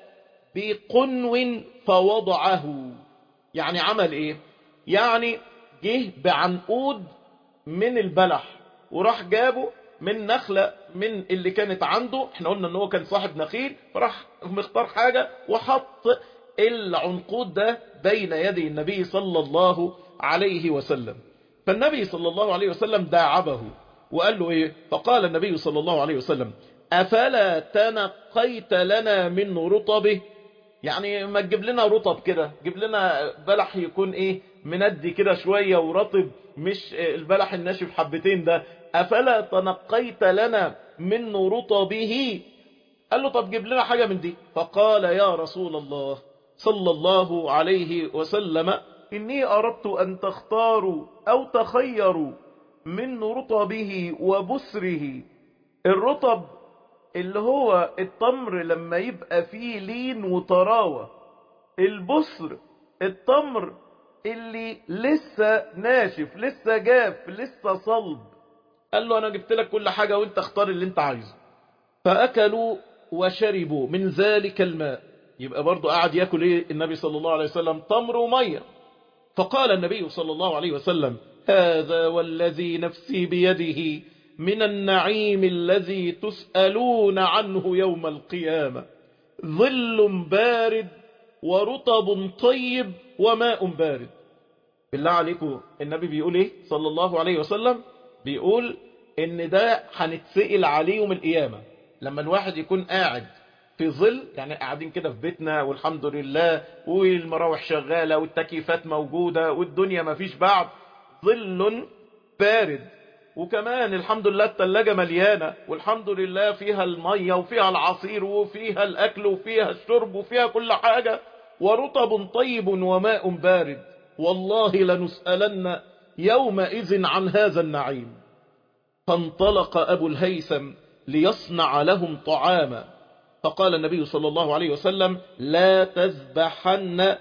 بقنو فوضعه يعني عمل ايه يعني جه بعنقود من البلح وراح جابه من نخلة من اللي كانت عنده احنا قلنا ان هو كان صاحب نخيل فراح مختار حاجة وحط العنقود ده بين يدي النبي صلى الله عليه وسلم فالنبي صلى الله عليه وسلم داعبه وقال له ايه فقال النبي صلى الله عليه وسلم افلا تنقيت لنا من رطبه يعني ما تجيب لنا رطب كده جيب لنا بلح يكون ايه مندي كده شوية ورطب مش البلح الناشف حبتين ده افلا تنقيت لنا من رطبه قال له طب جيب لنا حاجة من دي فقال يا رسول الله صلى الله عليه وسلم إني أردت أن تختاروا أو تخيروا من رطبه وبسره الرطب اللي هو التمر لما يبقى فيه لين وطراوة البسر التمر اللي لسه ناشف لسه جاف لسه صلب قال له انا جبت لك كل حاجة وانت اختار اللي انت عايزه فاكلوا وشربوا من ذلك الماء يبقى برضو قاعد ياكل ايه النبي صلى الله عليه وسلم تمر ومية فقال النبي صلى الله عليه وسلم هذا والذي نفسي بيده من النعيم الذي تسألون عنه يوم القيامة ظل بارد ورطب طيب وماء بارد بالله عليكم النبي بيقول ايه صلى الله عليه وسلم بيقول ان ده هنتسئل عليه يوم القيامة لما الواحد يكون قاعد في ظل يعني قاعدين كده في بيتنا والحمد لله والمراوح شغالة والتكييفات موجودة والدنيا ما فيش بعد ظل بارد وكمان الحمد لله التلاجة مليانة والحمد لله فيها المية وفيها العصير وفيها الأكل وفيها الشرب وفيها كل حاجة ورطب طيب وماء بارد والله لنسألن يومئذ عن هذا النعيم فانطلق أبو الهيثم ليصنع لهم طعاما فقال النبي صلى الله عليه وسلم لا تذبحن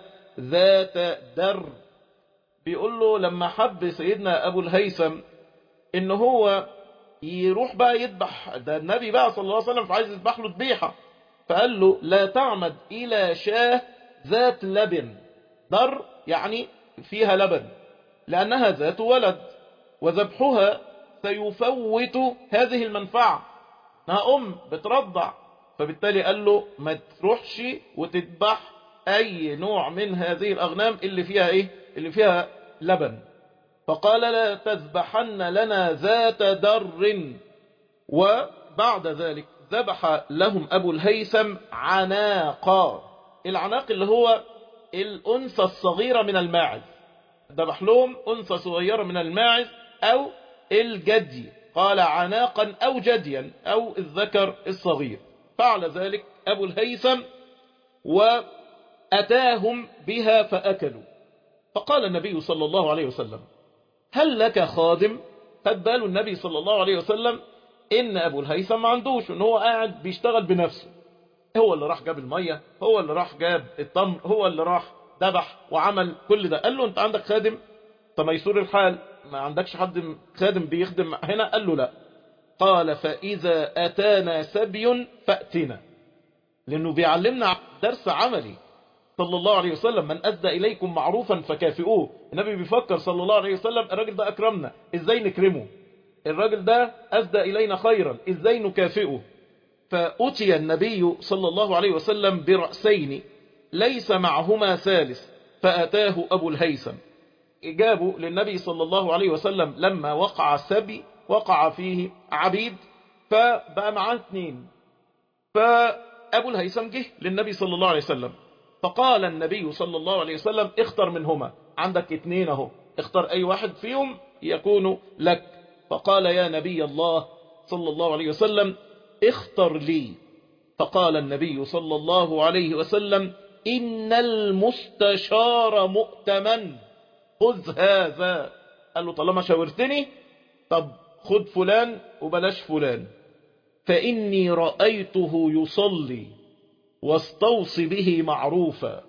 ذات در بيقول له لما حب سيدنا أبو الهيثم ان هو يروح بقى يذبح ده النبي بقى صلى الله عليه وسلم فعايز يذبح له ذبيحه فقال له لا تعمد الى شاه ذات لبن در يعني فيها لبن لانها ذات ولد وذبحها سيفوت هذه المنفعه انها ام بترضع فبالتالي قال له ما تروحش وتذبح اي نوع من هذه الاغنام اللي فيها ايه اللي فيها لبن فقال لا تذبحن لنا ذات در وبعد ذلك ذبح لهم أبو الهيثم عناقا العناق اللي هو الأنثى الصغيرة من الماعز ذبح لهم أنثى صغيرة من الماعز أو الجدي قال عناقا أو جديا أو الذكر الصغير فعل ذلك أبو الهيثم وأتاهم بها فأكلوا فقال النبي صلى الله عليه وسلم هل لك خادم خد باله النبي صلى الله عليه وسلم ان ابو الهيثم ما عندوش ان هو قاعد بيشتغل بنفسه هو اللي راح جاب المية هو اللي راح جاب التمر هو اللي راح ذبح وعمل كل ده قال له انت عندك خادم فميسور الحال ما عندكش حد خادم بيخدم هنا قال له لا قال فإذا أتانا سبي فأتنا لأنه بيعلمنا درس عملي صلى الله عليه وسلم من أدى إليكم معروفا فكافئوه النبي بيفكر صلى الله عليه وسلم الراجل ده أكرمنا إزاي نكرمه الراجل ده أسدى إلينا خيرا إزاي نكافئه فأتي النبي صلى الله عليه وسلم برأسين ليس معهما ثالث فأتاه أبو الهيثم جابوا للنبي صلى الله عليه وسلم لما وقع السبي وقع فيه عبيد فبقى معاه اثنين فأبو الهيثم جه للنبي صلى الله عليه وسلم فقال النبي صلى الله عليه وسلم اختر منهما عندك اتنين اهو اختر اي واحد فيهم يكون لك فقال يا نبي الله صلى الله عليه وسلم اختر لي فقال النبي صلى الله عليه وسلم إن المستشار مؤتمن خذ هذا قال له طالما شاورتني طب خذ فلان وبلاش فلان فإني رأيته يصلي واستوصي به معروفا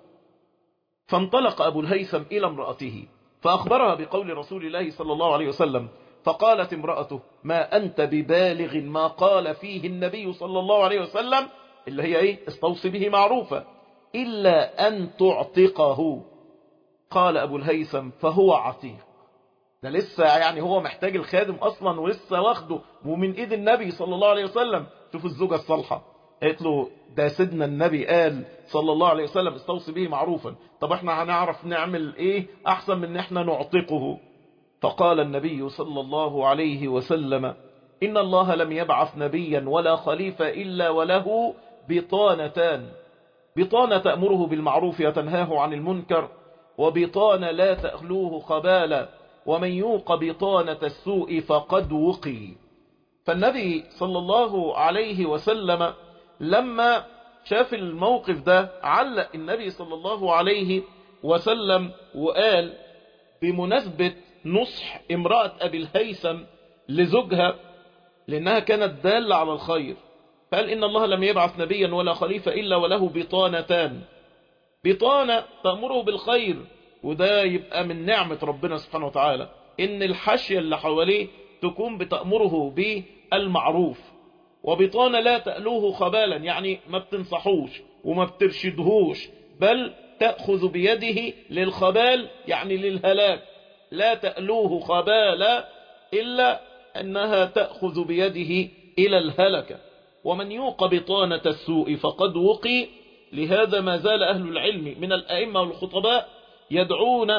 فانطلق أبو الهيثم إلى امرأته فأخبرها بقول رسول الله صلى الله عليه وسلم فقالت امرأته ما أنت ببالغ ما قال فيه النبي صلى الله عليه وسلم اللي هي ايه استوصي به معروفا إلا أن تعتقه قال أبو الهيثم فهو عتيق ده لسه يعني هو محتاج الخادم أصلا ولسه واخده ومن إيد النبي صلى الله عليه وسلم شوف الزوجة الصالحة قالت له ده سيدنا النبي قال صلى الله عليه وسلم استوصي به معروفا طب احنا هنعرف نعمل ايه احسن من ان احنا نعتقه فقال النبي صلى الله عليه وسلم إن الله لم يبعث نبيا ولا خليفة إلا وله بطانتان بطانة تأمره بالمعروف وتنهاه عن المنكر وبطانة لا تأخلوه خبالا ومن يوق بطانة السوء فقد وقي فالنبي صلى الله عليه وسلم لما شاف الموقف ده علق النبي صلى الله عليه وسلم وقال بمناسبة نصح امرأة أبي الهيثم لزوجها لأنها كانت دالة على الخير قال إن الله لم يبعث نبيا ولا خليفة إلا وله بطانتان بطانة تأمره بالخير وده يبقى من نعمة ربنا سبحانه وتعالى إن الحشية اللي حواليه تكون بتأمره بالمعروف وبطانة لا تألوه خبالا يعني ما بتنصحوش وما بترشدهوش بل تأخذ بيده للخبال يعني للهلاك لا تألوه خبالا إلا أنها تأخذ بيده إلى الهلكة ومن يوق بطانة السوء فقد وقي لهذا ما زال أهل العلم من الأئمة والخطباء يدعون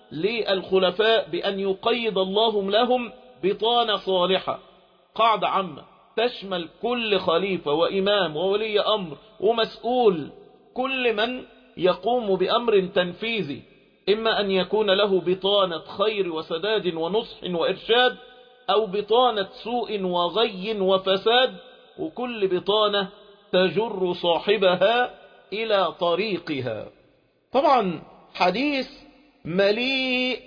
للخلفاء بأن يقيد الله لهم بطانة صالحة قاعدة عامة تشمل كل خليفة وإمام وولي أمر ومسؤول كل من يقوم بأمر تنفيذي إما أن يكون له بطانة خير وسداد ونصح وإرشاد أو بطانة سوء وغي وفساد وكل بطانة تجر صاحبها إلى طريقها طبعا حديث مليء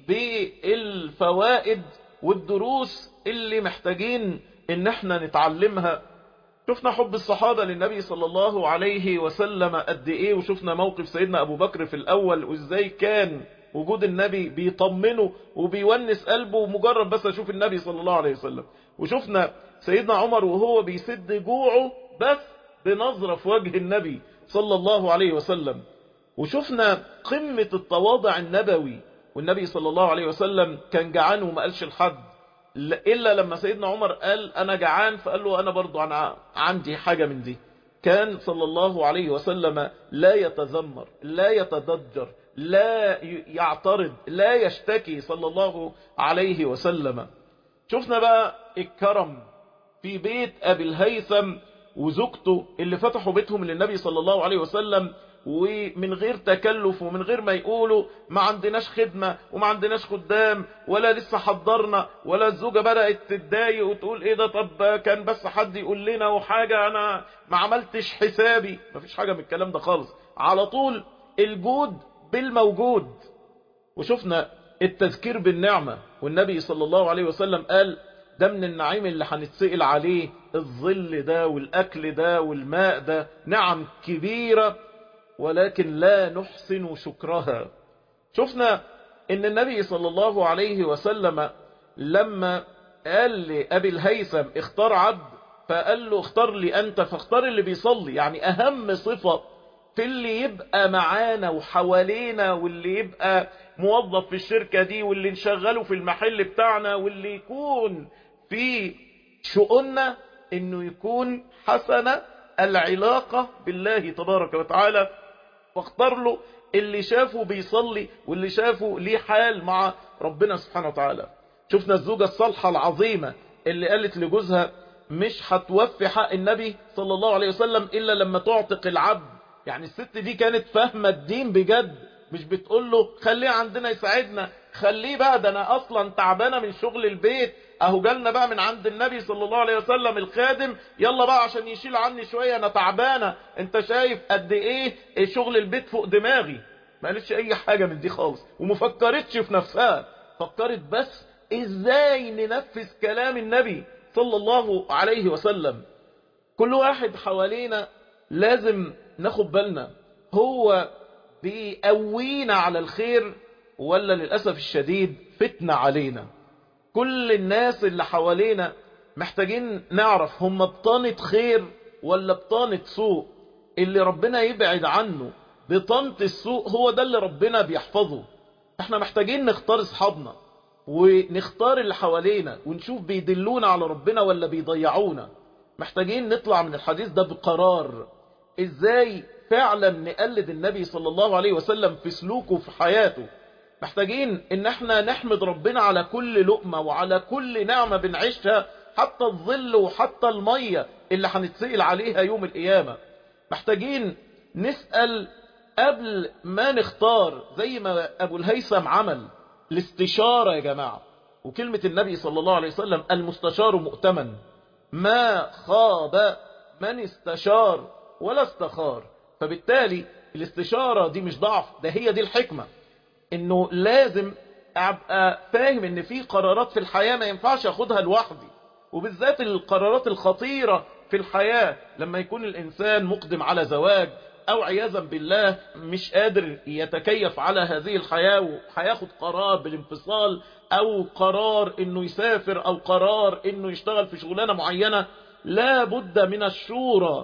بالفوائد والدروس اللي محتاجين ان احنا نتعلمها شفنا حب الصحابة للنبي صلى الله عليه وسلم قد ايه وشفنا موقف سيدنا ابو بكر في الاول وازاي كان وجود النبي بيطمنه وبيونس قلبه مجرد بس اشوف النبي صلى الله عليه وسلم وشفنا سيدنا عمر وهو بيسد جوعه بس بنظرة في وجه النبي صلى الله عليه وسلم وشفنا قمة التواضع النبوي والنبي صلى الله عليه وسلم كان جعان وما قالش لحد إلا لما سيدنا عمر قال أنا جعان فقال له أنا برضو أنا عندي حاجة من دي كان صلى الله عليه وسلم لا يتذمر لا يتضجر لا يعترض لا يشتكي صلى الله عليه وسلم شفنا بقى الكرم في بيت أبي الهيثم وزوجته اللي فتحوا بيتهم للنبي صلى الله عليه وسلم ومن غير تكلف ومن غير ما يقولوا ما عندناش خدمة وما عندناش خدام ولا لسه حضرنا ولا الزوجة بدأت تتضايق وتقول ايه ده طب كان بس حد يقول لنا وحاجة انا ما عملتش حسابي ما فيش حاجة من الكلام ده خالص على طول الجود بالموجود وشفنا التذكير بالنعمة والنبي صلى الله عليه وسلم قال ده من النعيم اللي هنتسئل عليه الظل ده والأكل ده والماء ده نعم كبيرة ولكن لا نحسن شكرها شفنا ان النبي صلى الله عليه وسلم لما قال لأبي الهيثم اختار عبد فقال له اختار لي أنت فاختار اللي بيصلي يعني أهم صفة في اللي يبقى معانا وحوالينا واللي يبقى موظف في الشركة دي واللي نشغله في المحل بتاعنا واللي يكون في شؤوننا انه يكون حسنة العلاقة بالله تبارك وتعالى واختار له اللي شافه بيصلي واللي شافه ليه حال مع ربنا سبحانه وتعالى شفنا الزوجة الصالحة العظيمة اللي قالت لجوزها مش هتوفي حق النبي صلى الله عليه وسلم إلا لما تعتق العبد يعني الست دي كانت فاهمة الدين بجد مش بتقول له خليه عندنا يساعدنا خليه بقى ده انا اصلا تعبانه من شغل البيت اهو جالنا بقى من عند النبي صلى الله عليه وسلم الخادم يلا بقى عشان يشيل عني شويه انا تعبانه انت شايف قد ايه شغل البيت فوق دماغي ما قالتش اي حاجه من دي خالص ومفكرتش في نفسها فكرت بس ازاي ننفذ كلام النبي صلى الله عليه وسلم كل واحد حوالينا لازم ناخد بالنا هو بيقوينا على الخير ولا للأسف الشديد فتنة علينا كل الناس اللي حوالينا محتاجين نعرف هم بطانة خير ولا بطانة سوء اللي ربنا يبعد عنه بطانة السوء هو ده اللي ربنا بيحفظه احنا محتاجين نختار اصحابنا ونختار اللي حوالينا ونشوف بيدلونا على ربنا ولا بيضيعونا محتاجين نطلع من الحديث ده بقرار ازاي فعلا نقلد النبي صلى الله عليه وسلم في سلوكه في حياته محتاجين ان احنا نحمد ربنا على كل لقمة وعلى كل نعمة بنعيشها حتى الظل وحتى المية اللي هنتسئل عليها يوم القيامة محتاجين نسأل قبل ما نختار زي ما ابو الهيثم عمل الاستشارة يا جماعة وكلمة النبي صلى الله عليه وسلم المستشار مؤتمن ما خاب من استشار ولا استخار فبالتالي الاستشارة دي مش ضعف ده هي دي الحكمة انه لازم ابقى فاهم ان في قرارات في الحياة ما ينفعش اخدها لوحدي وبالذات القرارات الخطيرة في الحياة لما يكون الانسان مقدم على زواج او عياذا بالله مش قادر يتكيف على هذه الحياة وهياخد قرار بالانفصال او قرار انه يسافر او قرار انه يشتغل في شغلانة معينة لا بد من الشورى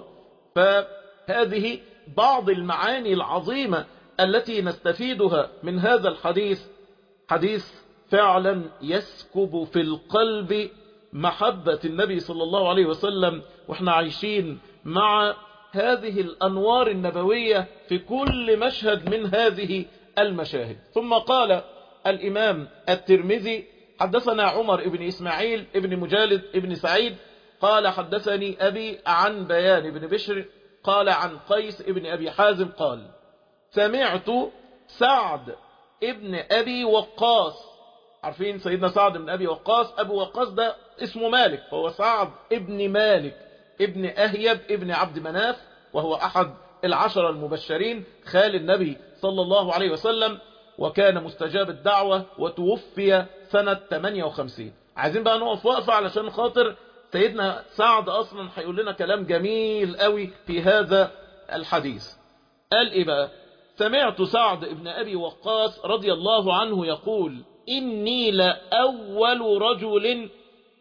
فهذه بعض المعاني العظيمة التي نستفيدها من هذا الحديث حديث فعلا يسكب في القلب محبة النبي صلى الله عليه وسلم واحنا عايشين مع هذه الأنوار النبوية في كل مشهد من هذه المشاهد ثم قال الإمام الترمذي حدثنا عمر بن إسماعيل ابن مجالد ابن سعيد قال حدثني أبي عن بيان بن بشر قال عن قيس ابن أبي حازم قال سمعت سعد ابن أبي وقاص عارفين سيدنا سعد بن أبي وقاص أبو وقاص ده اسمه مالك فهو سعد ابن مالك ابن أهيب ابن عبد مناف وهو أحد العشر المبشرين خال النبي صلى الله عليه وسلم وكان مستجاب الدعوة وتوفي سنة 58 عايزين بقى نقف وقفة علشان خاطر سيدنا سعد أصلا هيقول لنا كلام جميل قوي في هذا الحديث قال إيه بقى سمعت سعد ابن أبي وقاص رضي الله عنه يقول إني لأول رجل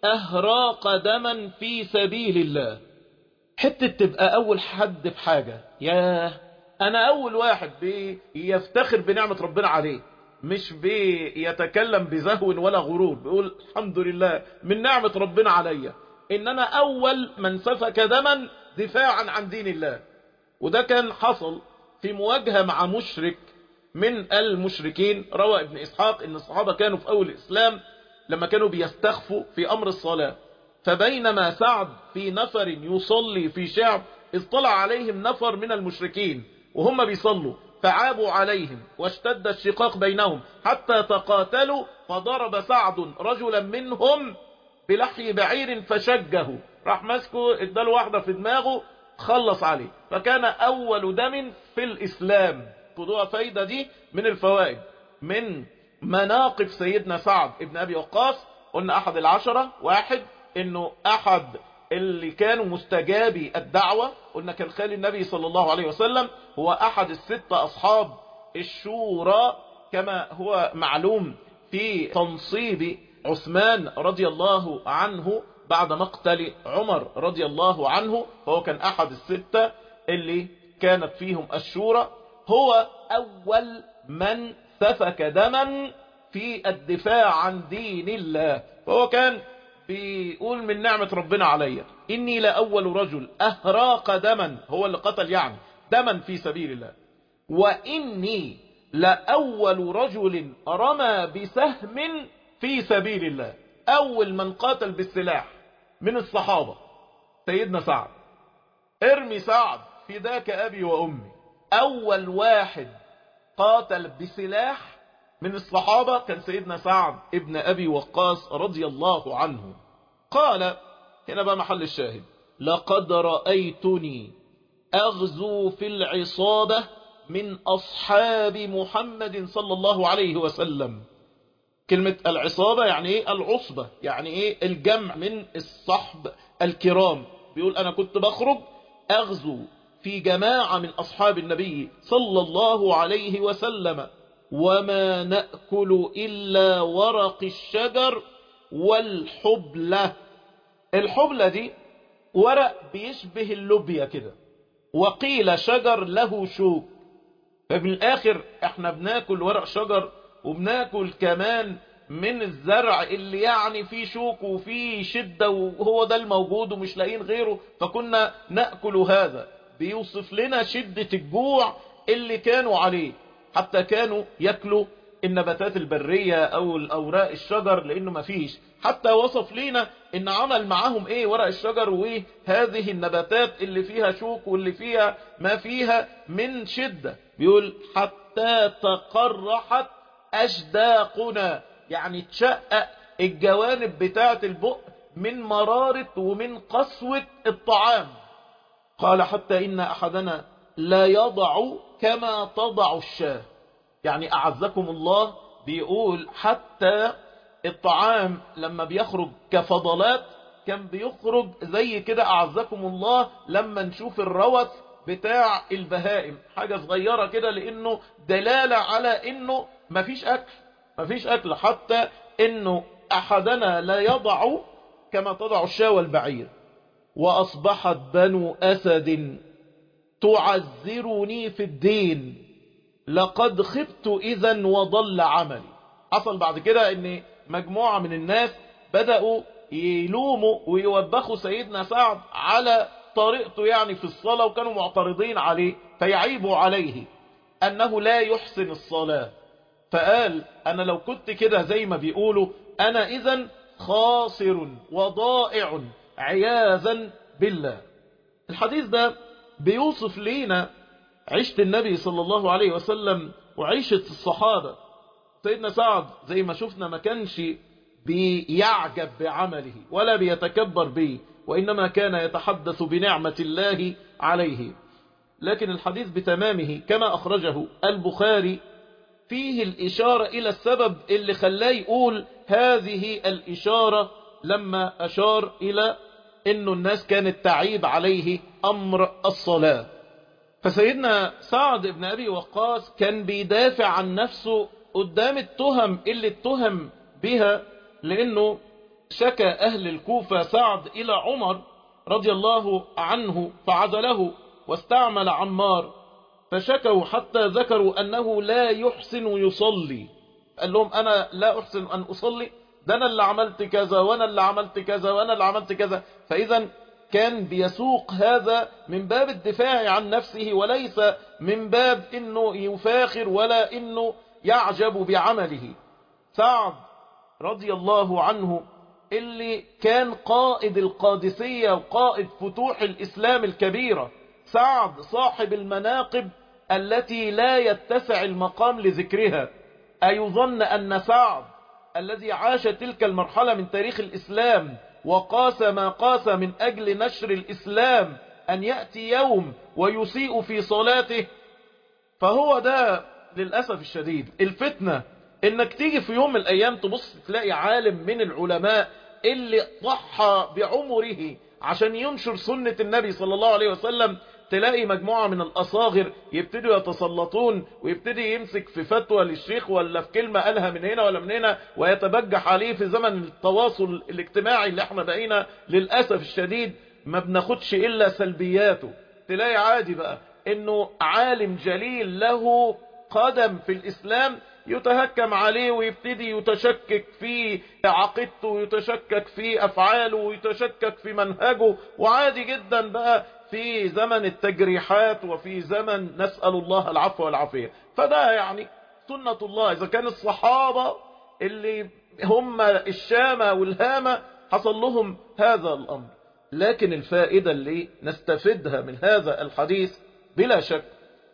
أهراق دما في سبيل الله حتة تبقى أول حد في حاجة ياه أنا أول واحد بيفتخر بنعمة ربنا عليه مش بيتكلم بزهو ولا غرور بيقول الحمد لله من نعمة ربنا عليا إن أنا أول من سفك دما دفاعا عن دين الله وده كان حصل في مواجهة مع مشرك من المشركين روى ابن إسحاق إن الصحابة كانوا في أول الإسلام لما كانوا بيستخفوا في أمر الصلاة فبينما سعد في نفر يصلي في شعب اطلع عليهم نفر من المشركين وهم بيصلوا فعابوا عليهم واشتد الشقاق بينهم حتى تقاتلوا فضرب سعد رجلا منهم بلحي بعير فشجه راح ماسكه اداله واحدة في دماغه خلص عليه فكان أول دم في الإسلام خدوها فايدة دي من الفوائد من مناقب سيدنا سعد ابن أبي وقاص قلنا أحد العشرة واحد انه احد اللي كانوا مستجابي الدعوة قلنا كان خالي النبي صلى الله عليه وسلم هو احد الستة اصحاب الشورى كما هو معلوم في تنصيب عثمان رضي الله عنه بعد مقتل عمر رضي الله عنه فهو كان احد الستة اللي كانت فيهم الشورى هو اول من سفك دما في الدفاع عن دين الله فهو كان بيقول من نعمة ربنا عليا إني لأول رجل أهراق دما هو اللي قتل يعني دما في سبيل الله وإني لأول رجل رمى بسهم في سبيل الله أول من قاتل بالسلاح من الصحابة سيدنا سعد ارمي سعد فداك أبي وأمي أول واحد قاتل بسلاح من الصحابة كان سيدنا سعد ابن أبي وقاص رضي الله عنه قال هنا بقى محل الشاهد لقد رأيتني أغزو في العصابة من أصحاب محمد صلى الله عليه وسلم كلمة العصابة يعني ايه العصبة يعني ايه الجمع من الصحب الكرام بيقول انا كنت بخرج اغزو في جماعة من اصحاب النبي صلى الله عليه وسلم وما نأكل الا ورق الشجر والحبلة الحبلة دي ورق بيشبه اللوبيا كده وقيل شجر له شوك ففي الاخر احنا بناكل ورق شجر وبناكل كمان من الزرع اللي يعني فيه شوك وفيه شدة وهو ده الموجود ومش لاقيين غيره فكنا نأكل هذا بيوصف لنا شدة الجوع اللي كانوا عليه حتى كانوا يأكلوا النباتات البرية او الاوراق الشجر لانه ما فيش حتى وصف لنا ان عمل معاهم ايه ورق الشجر وهذه النباتات اللي فيها شوك واللي فيها ما فيها من شدة بيقول حتى تقرحت أشداقنا يعني تشقق الجوانب بتاعة البق من مرارة ومن قسوة الطعام قال حتى إن أحدنا لا يضع كما تضع الشاه يعني أعزكم الله بيقول حتى الطعام لما بيخرج كفضلات كان بيخرج زي كده أعزكم الله لما نشوف الروث بتاع البهائم حاجة صغيرة كده لأنه دلالة على أنه مفيش أكل مفيش أكل حتى أنه أحدنا لا يضع كما تضع الشاة والبعير وأصبحت بنو أسد تعذرني في الدين لقد خبت إذا وضل عملي حصل بعد كده أن مجموعة من الناس بدأوا يلوموا ويوبخوا سيدنا سعد على طريقته يعني في الصلاة وكانوا معترضين عليه فيعيبوا عليه أنه لا يحسن الصلاة فقال أنا لو كنت كده زي ما بيقولوا أنا إذا خاسر وضائع عياذا بالله الحديث ده بيوصف لينا عيشة النبي صلى الله عليه وسلم وعيشة الصحابة سيدنا سعد زي ما شفنا ما كانش بيعجب بعمله ولا بيتكبر به وإنما كان يتحدث بنعمة الله عليه لكن الحديث بتمامه كما أخرجه البخاري فيه الإشارة إلى السبب اللي خلاه يقول هذه الإشارة لما أشار إلى أنه الناس كانت تعيب عليه أمر الصلاة فسيدنا سعد بن أبي وقاص كان بيدافع عن نفسه قدام التهم اللي اتهم بها لأنه شكى أهل الكوفة سعد إلى عمر رضي الله عنه فعزله واستعمل عمار فشكوا حتى ذكروا أنه لا يحسن يصلي قال لهم أنا لا أحسن أن أصلي ده أنا اللي عملت كذا وأنا اللي عملت كذا وأنا اللي عملت كذا فإذا كان بيسوق هذا من باب الدفاع عن نفسه وليس من باب أنه يفاخر ولا أنه يعجب بعمله سعد رضي الله عنه اللي كان قائد القادسية وقائد فتوح الإسلام الكبيرة سعد صاحب المناقب التي لا يتسع المقام لذكرها أيظن أن سعد الذي عاش تلك المرحلة من تاريخ الإسلام وقاس ما قاس من أجل نشر الإسلام أن يأتي يوم ويسيء في صلاته فهو ده للأسف الشديد الفتنة انك تيجي في يوم من الايام تبص تلاقي عالم من العلماء اللي ضحى بعمره عشان ينشر سنة النبي صلى الله عليه وسلم تلاقي مجموعة من الأصاغر يبتدوا يتسلطون ويبتدي يمسك في فتوى للشيخ ولا في كلمة قالها من هنا ولا من هنا ويتبجح عليه في زمن التواصل الاجتماعي اللي احنا بقينا للأسف الشديد ما بناخدش إلا سلبياته تلاقي عادي بقى انه عالم جليل له قدم في الإسلام يتهكم عليه ويبتدي يتشكك في عقيدته ويتشكك في أفعاله ويتشكك في منهجه وعادي جدا بقى في زمن التجريحات وفي زمن نسأل الله العفو والعافية فده يعني سنة الله إذا كان الصحابة اللي هم الشامة والهامة حصل لهم هذا الأمر لكن الفائدة اللي نستفدها من هذا الحديث بلا شك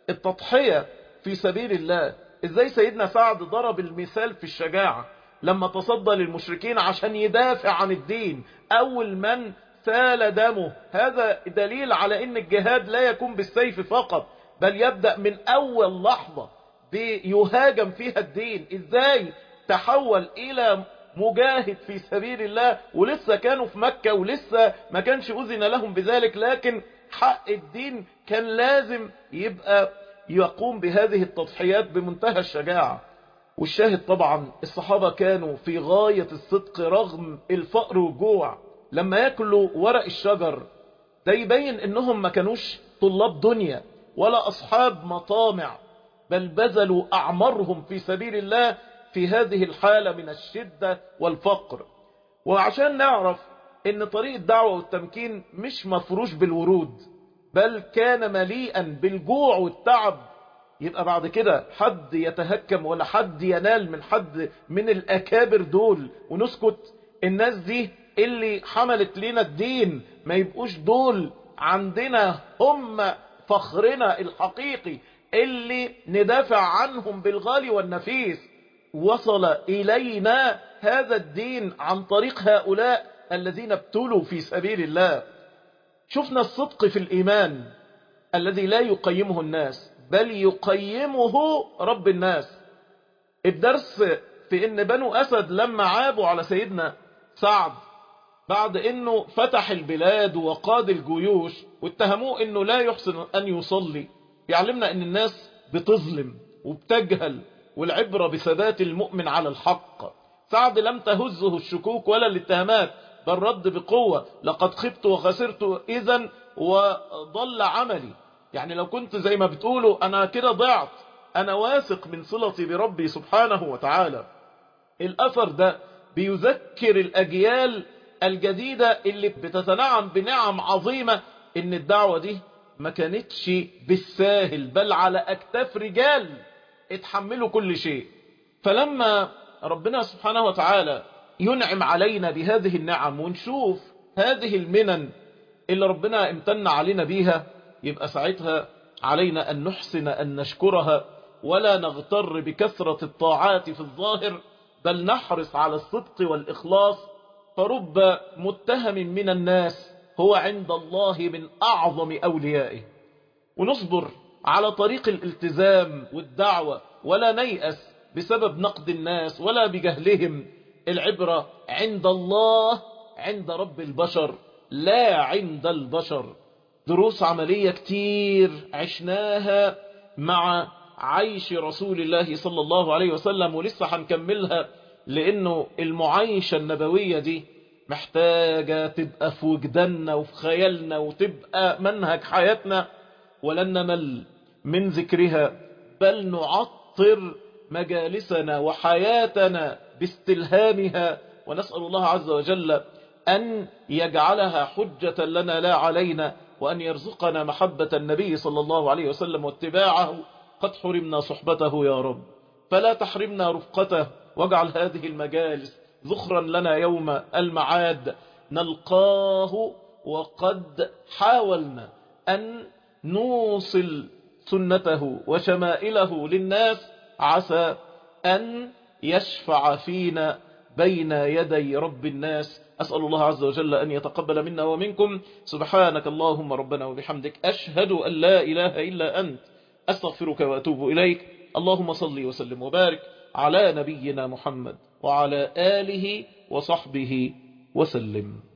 التضحية في سبيل الله ازاي سيدنا سعد ضرب المثال في الشجاعة لما تصدى للمشركين عشان يدافع عن الدين اول من سال دمه هذا دليل على ان الجهاد لا يكون بالسيف فقط بل يبدأ من اول لحظة بيهاجم فيها الدين ازاي تحول الى مجاهد في سبيل الله ولسه كانوا في مكة ولسه ما كانش أذن لهم بذلك لكن حق الدين كان لازم يبقى يقوم بهذه التضحيات بمنتهى الشجاعة والشاهد طبعا الصحابة كانوا في غاية الصدق رغم الفقر والجوع لما ياكلوا ورق الشجر ده يبين انهم ما كانوش طلاب دنيا ولا اصحاب مطامع بل بذلوا اعمارهم في سبيل الله في هذه الحالة من الشدة والفقر وعشان نعرف ان طريق الدعوة والتمكين مش مفروش بالورود بل كان مليئا بالجوع والتعب يبقى بعد كده حد يتهكم ولا حد ينال من حد من الأكابر دول ونسكت الناس دي اللي حملت لنا الدين ما يبقوش دول عندنا هم فخرنا الحقيقي اللي ندافع عنهم بالغالي والنفيس وصل إلينا هذا الدين عن طريق هؤلاء الذين ابتلوا في سبيل الله شفنا الصدق في الإيمان الذي لا يقيمه الناس بل يقيمه رب الناس الدرس في ان بنو أسد لما عابوا على سيدنا سعد بعد انه فتح البلاد وقاد الجيوش واتهموه انه لا يحسن ان يصلي يعلمنا ان الناس بتظلم وبتجهل والعبرة بثبات المؤمن على الحق سعد لم تهزه الشكوك ولا الاتهامات بل رد بقوة لقد خبت وخسرت إذا وضل عملي يعني لو كنت زي ما بتقولوا أنا كده ضعت أنا واثق من صلتي بربي سبحانه وتعالى الأثر ده بيذكر الأجيال الجديدة اللي بتتنعم بنعم عظيمة إن الدعوة دي ما كانتش بالساهل بل على أكتاف رجال اتحملوا كل شيء فلما ربنا سبحانه وتعالى ينعم علينا بهذه النعم ونشوف هذه المنن اللي ربنا امتن علينا بيها يبقى ساعتها علينا أن نحسن أن نشكرها ولا نغتر بكثرة الطاعات في الظاهر بل نحرص على الصدق والإخلاص فرب متهم من الناس هو عند الله من أعظم أوليائه ونصبر على طريق الالتزام والدعوة ولا نيأس بسبب نقد الناس ولا بجهلهم العبرة عند الله عند رب البشر لا عند البشر دروس عملية كتير عشناها مع عيش رسول الله صلى الله عليه وسلم ولسه هنكملها لانه المعايشة النبوية دي محتاجة تبقى في وجداننا وفي خيالنا وتبقى منهج حياتنا ولن نمل من ذكرها بل نعطر مجالسنا وحياتنا باستلهامها ونسأل الله عز وجل أن يجعلها حجة لنا لا علينا وأن يرزقنا محبة النبي صلى الله عليه وسلم واتباعه قد حرمنا صحبته يا رب فلا تحرمنا رفقته واجعل هذه المجالس ذخرا لنا يوم المعاد نلقاه وقد حاولنا أن نوصل سنته وشمائله للناس عسى أن يشفع فينا بين يدي رب الناس أسأل الله عز وجل أن يتقبل منا ومنكم سبحانك اللهم ربنا وبحمدك أشهد أن لا إله إلا أنت أستغفرك وأتوب إليك اللهم صل وسلم وبارك على نبينا محمد وعلى آله وصحبه وسلم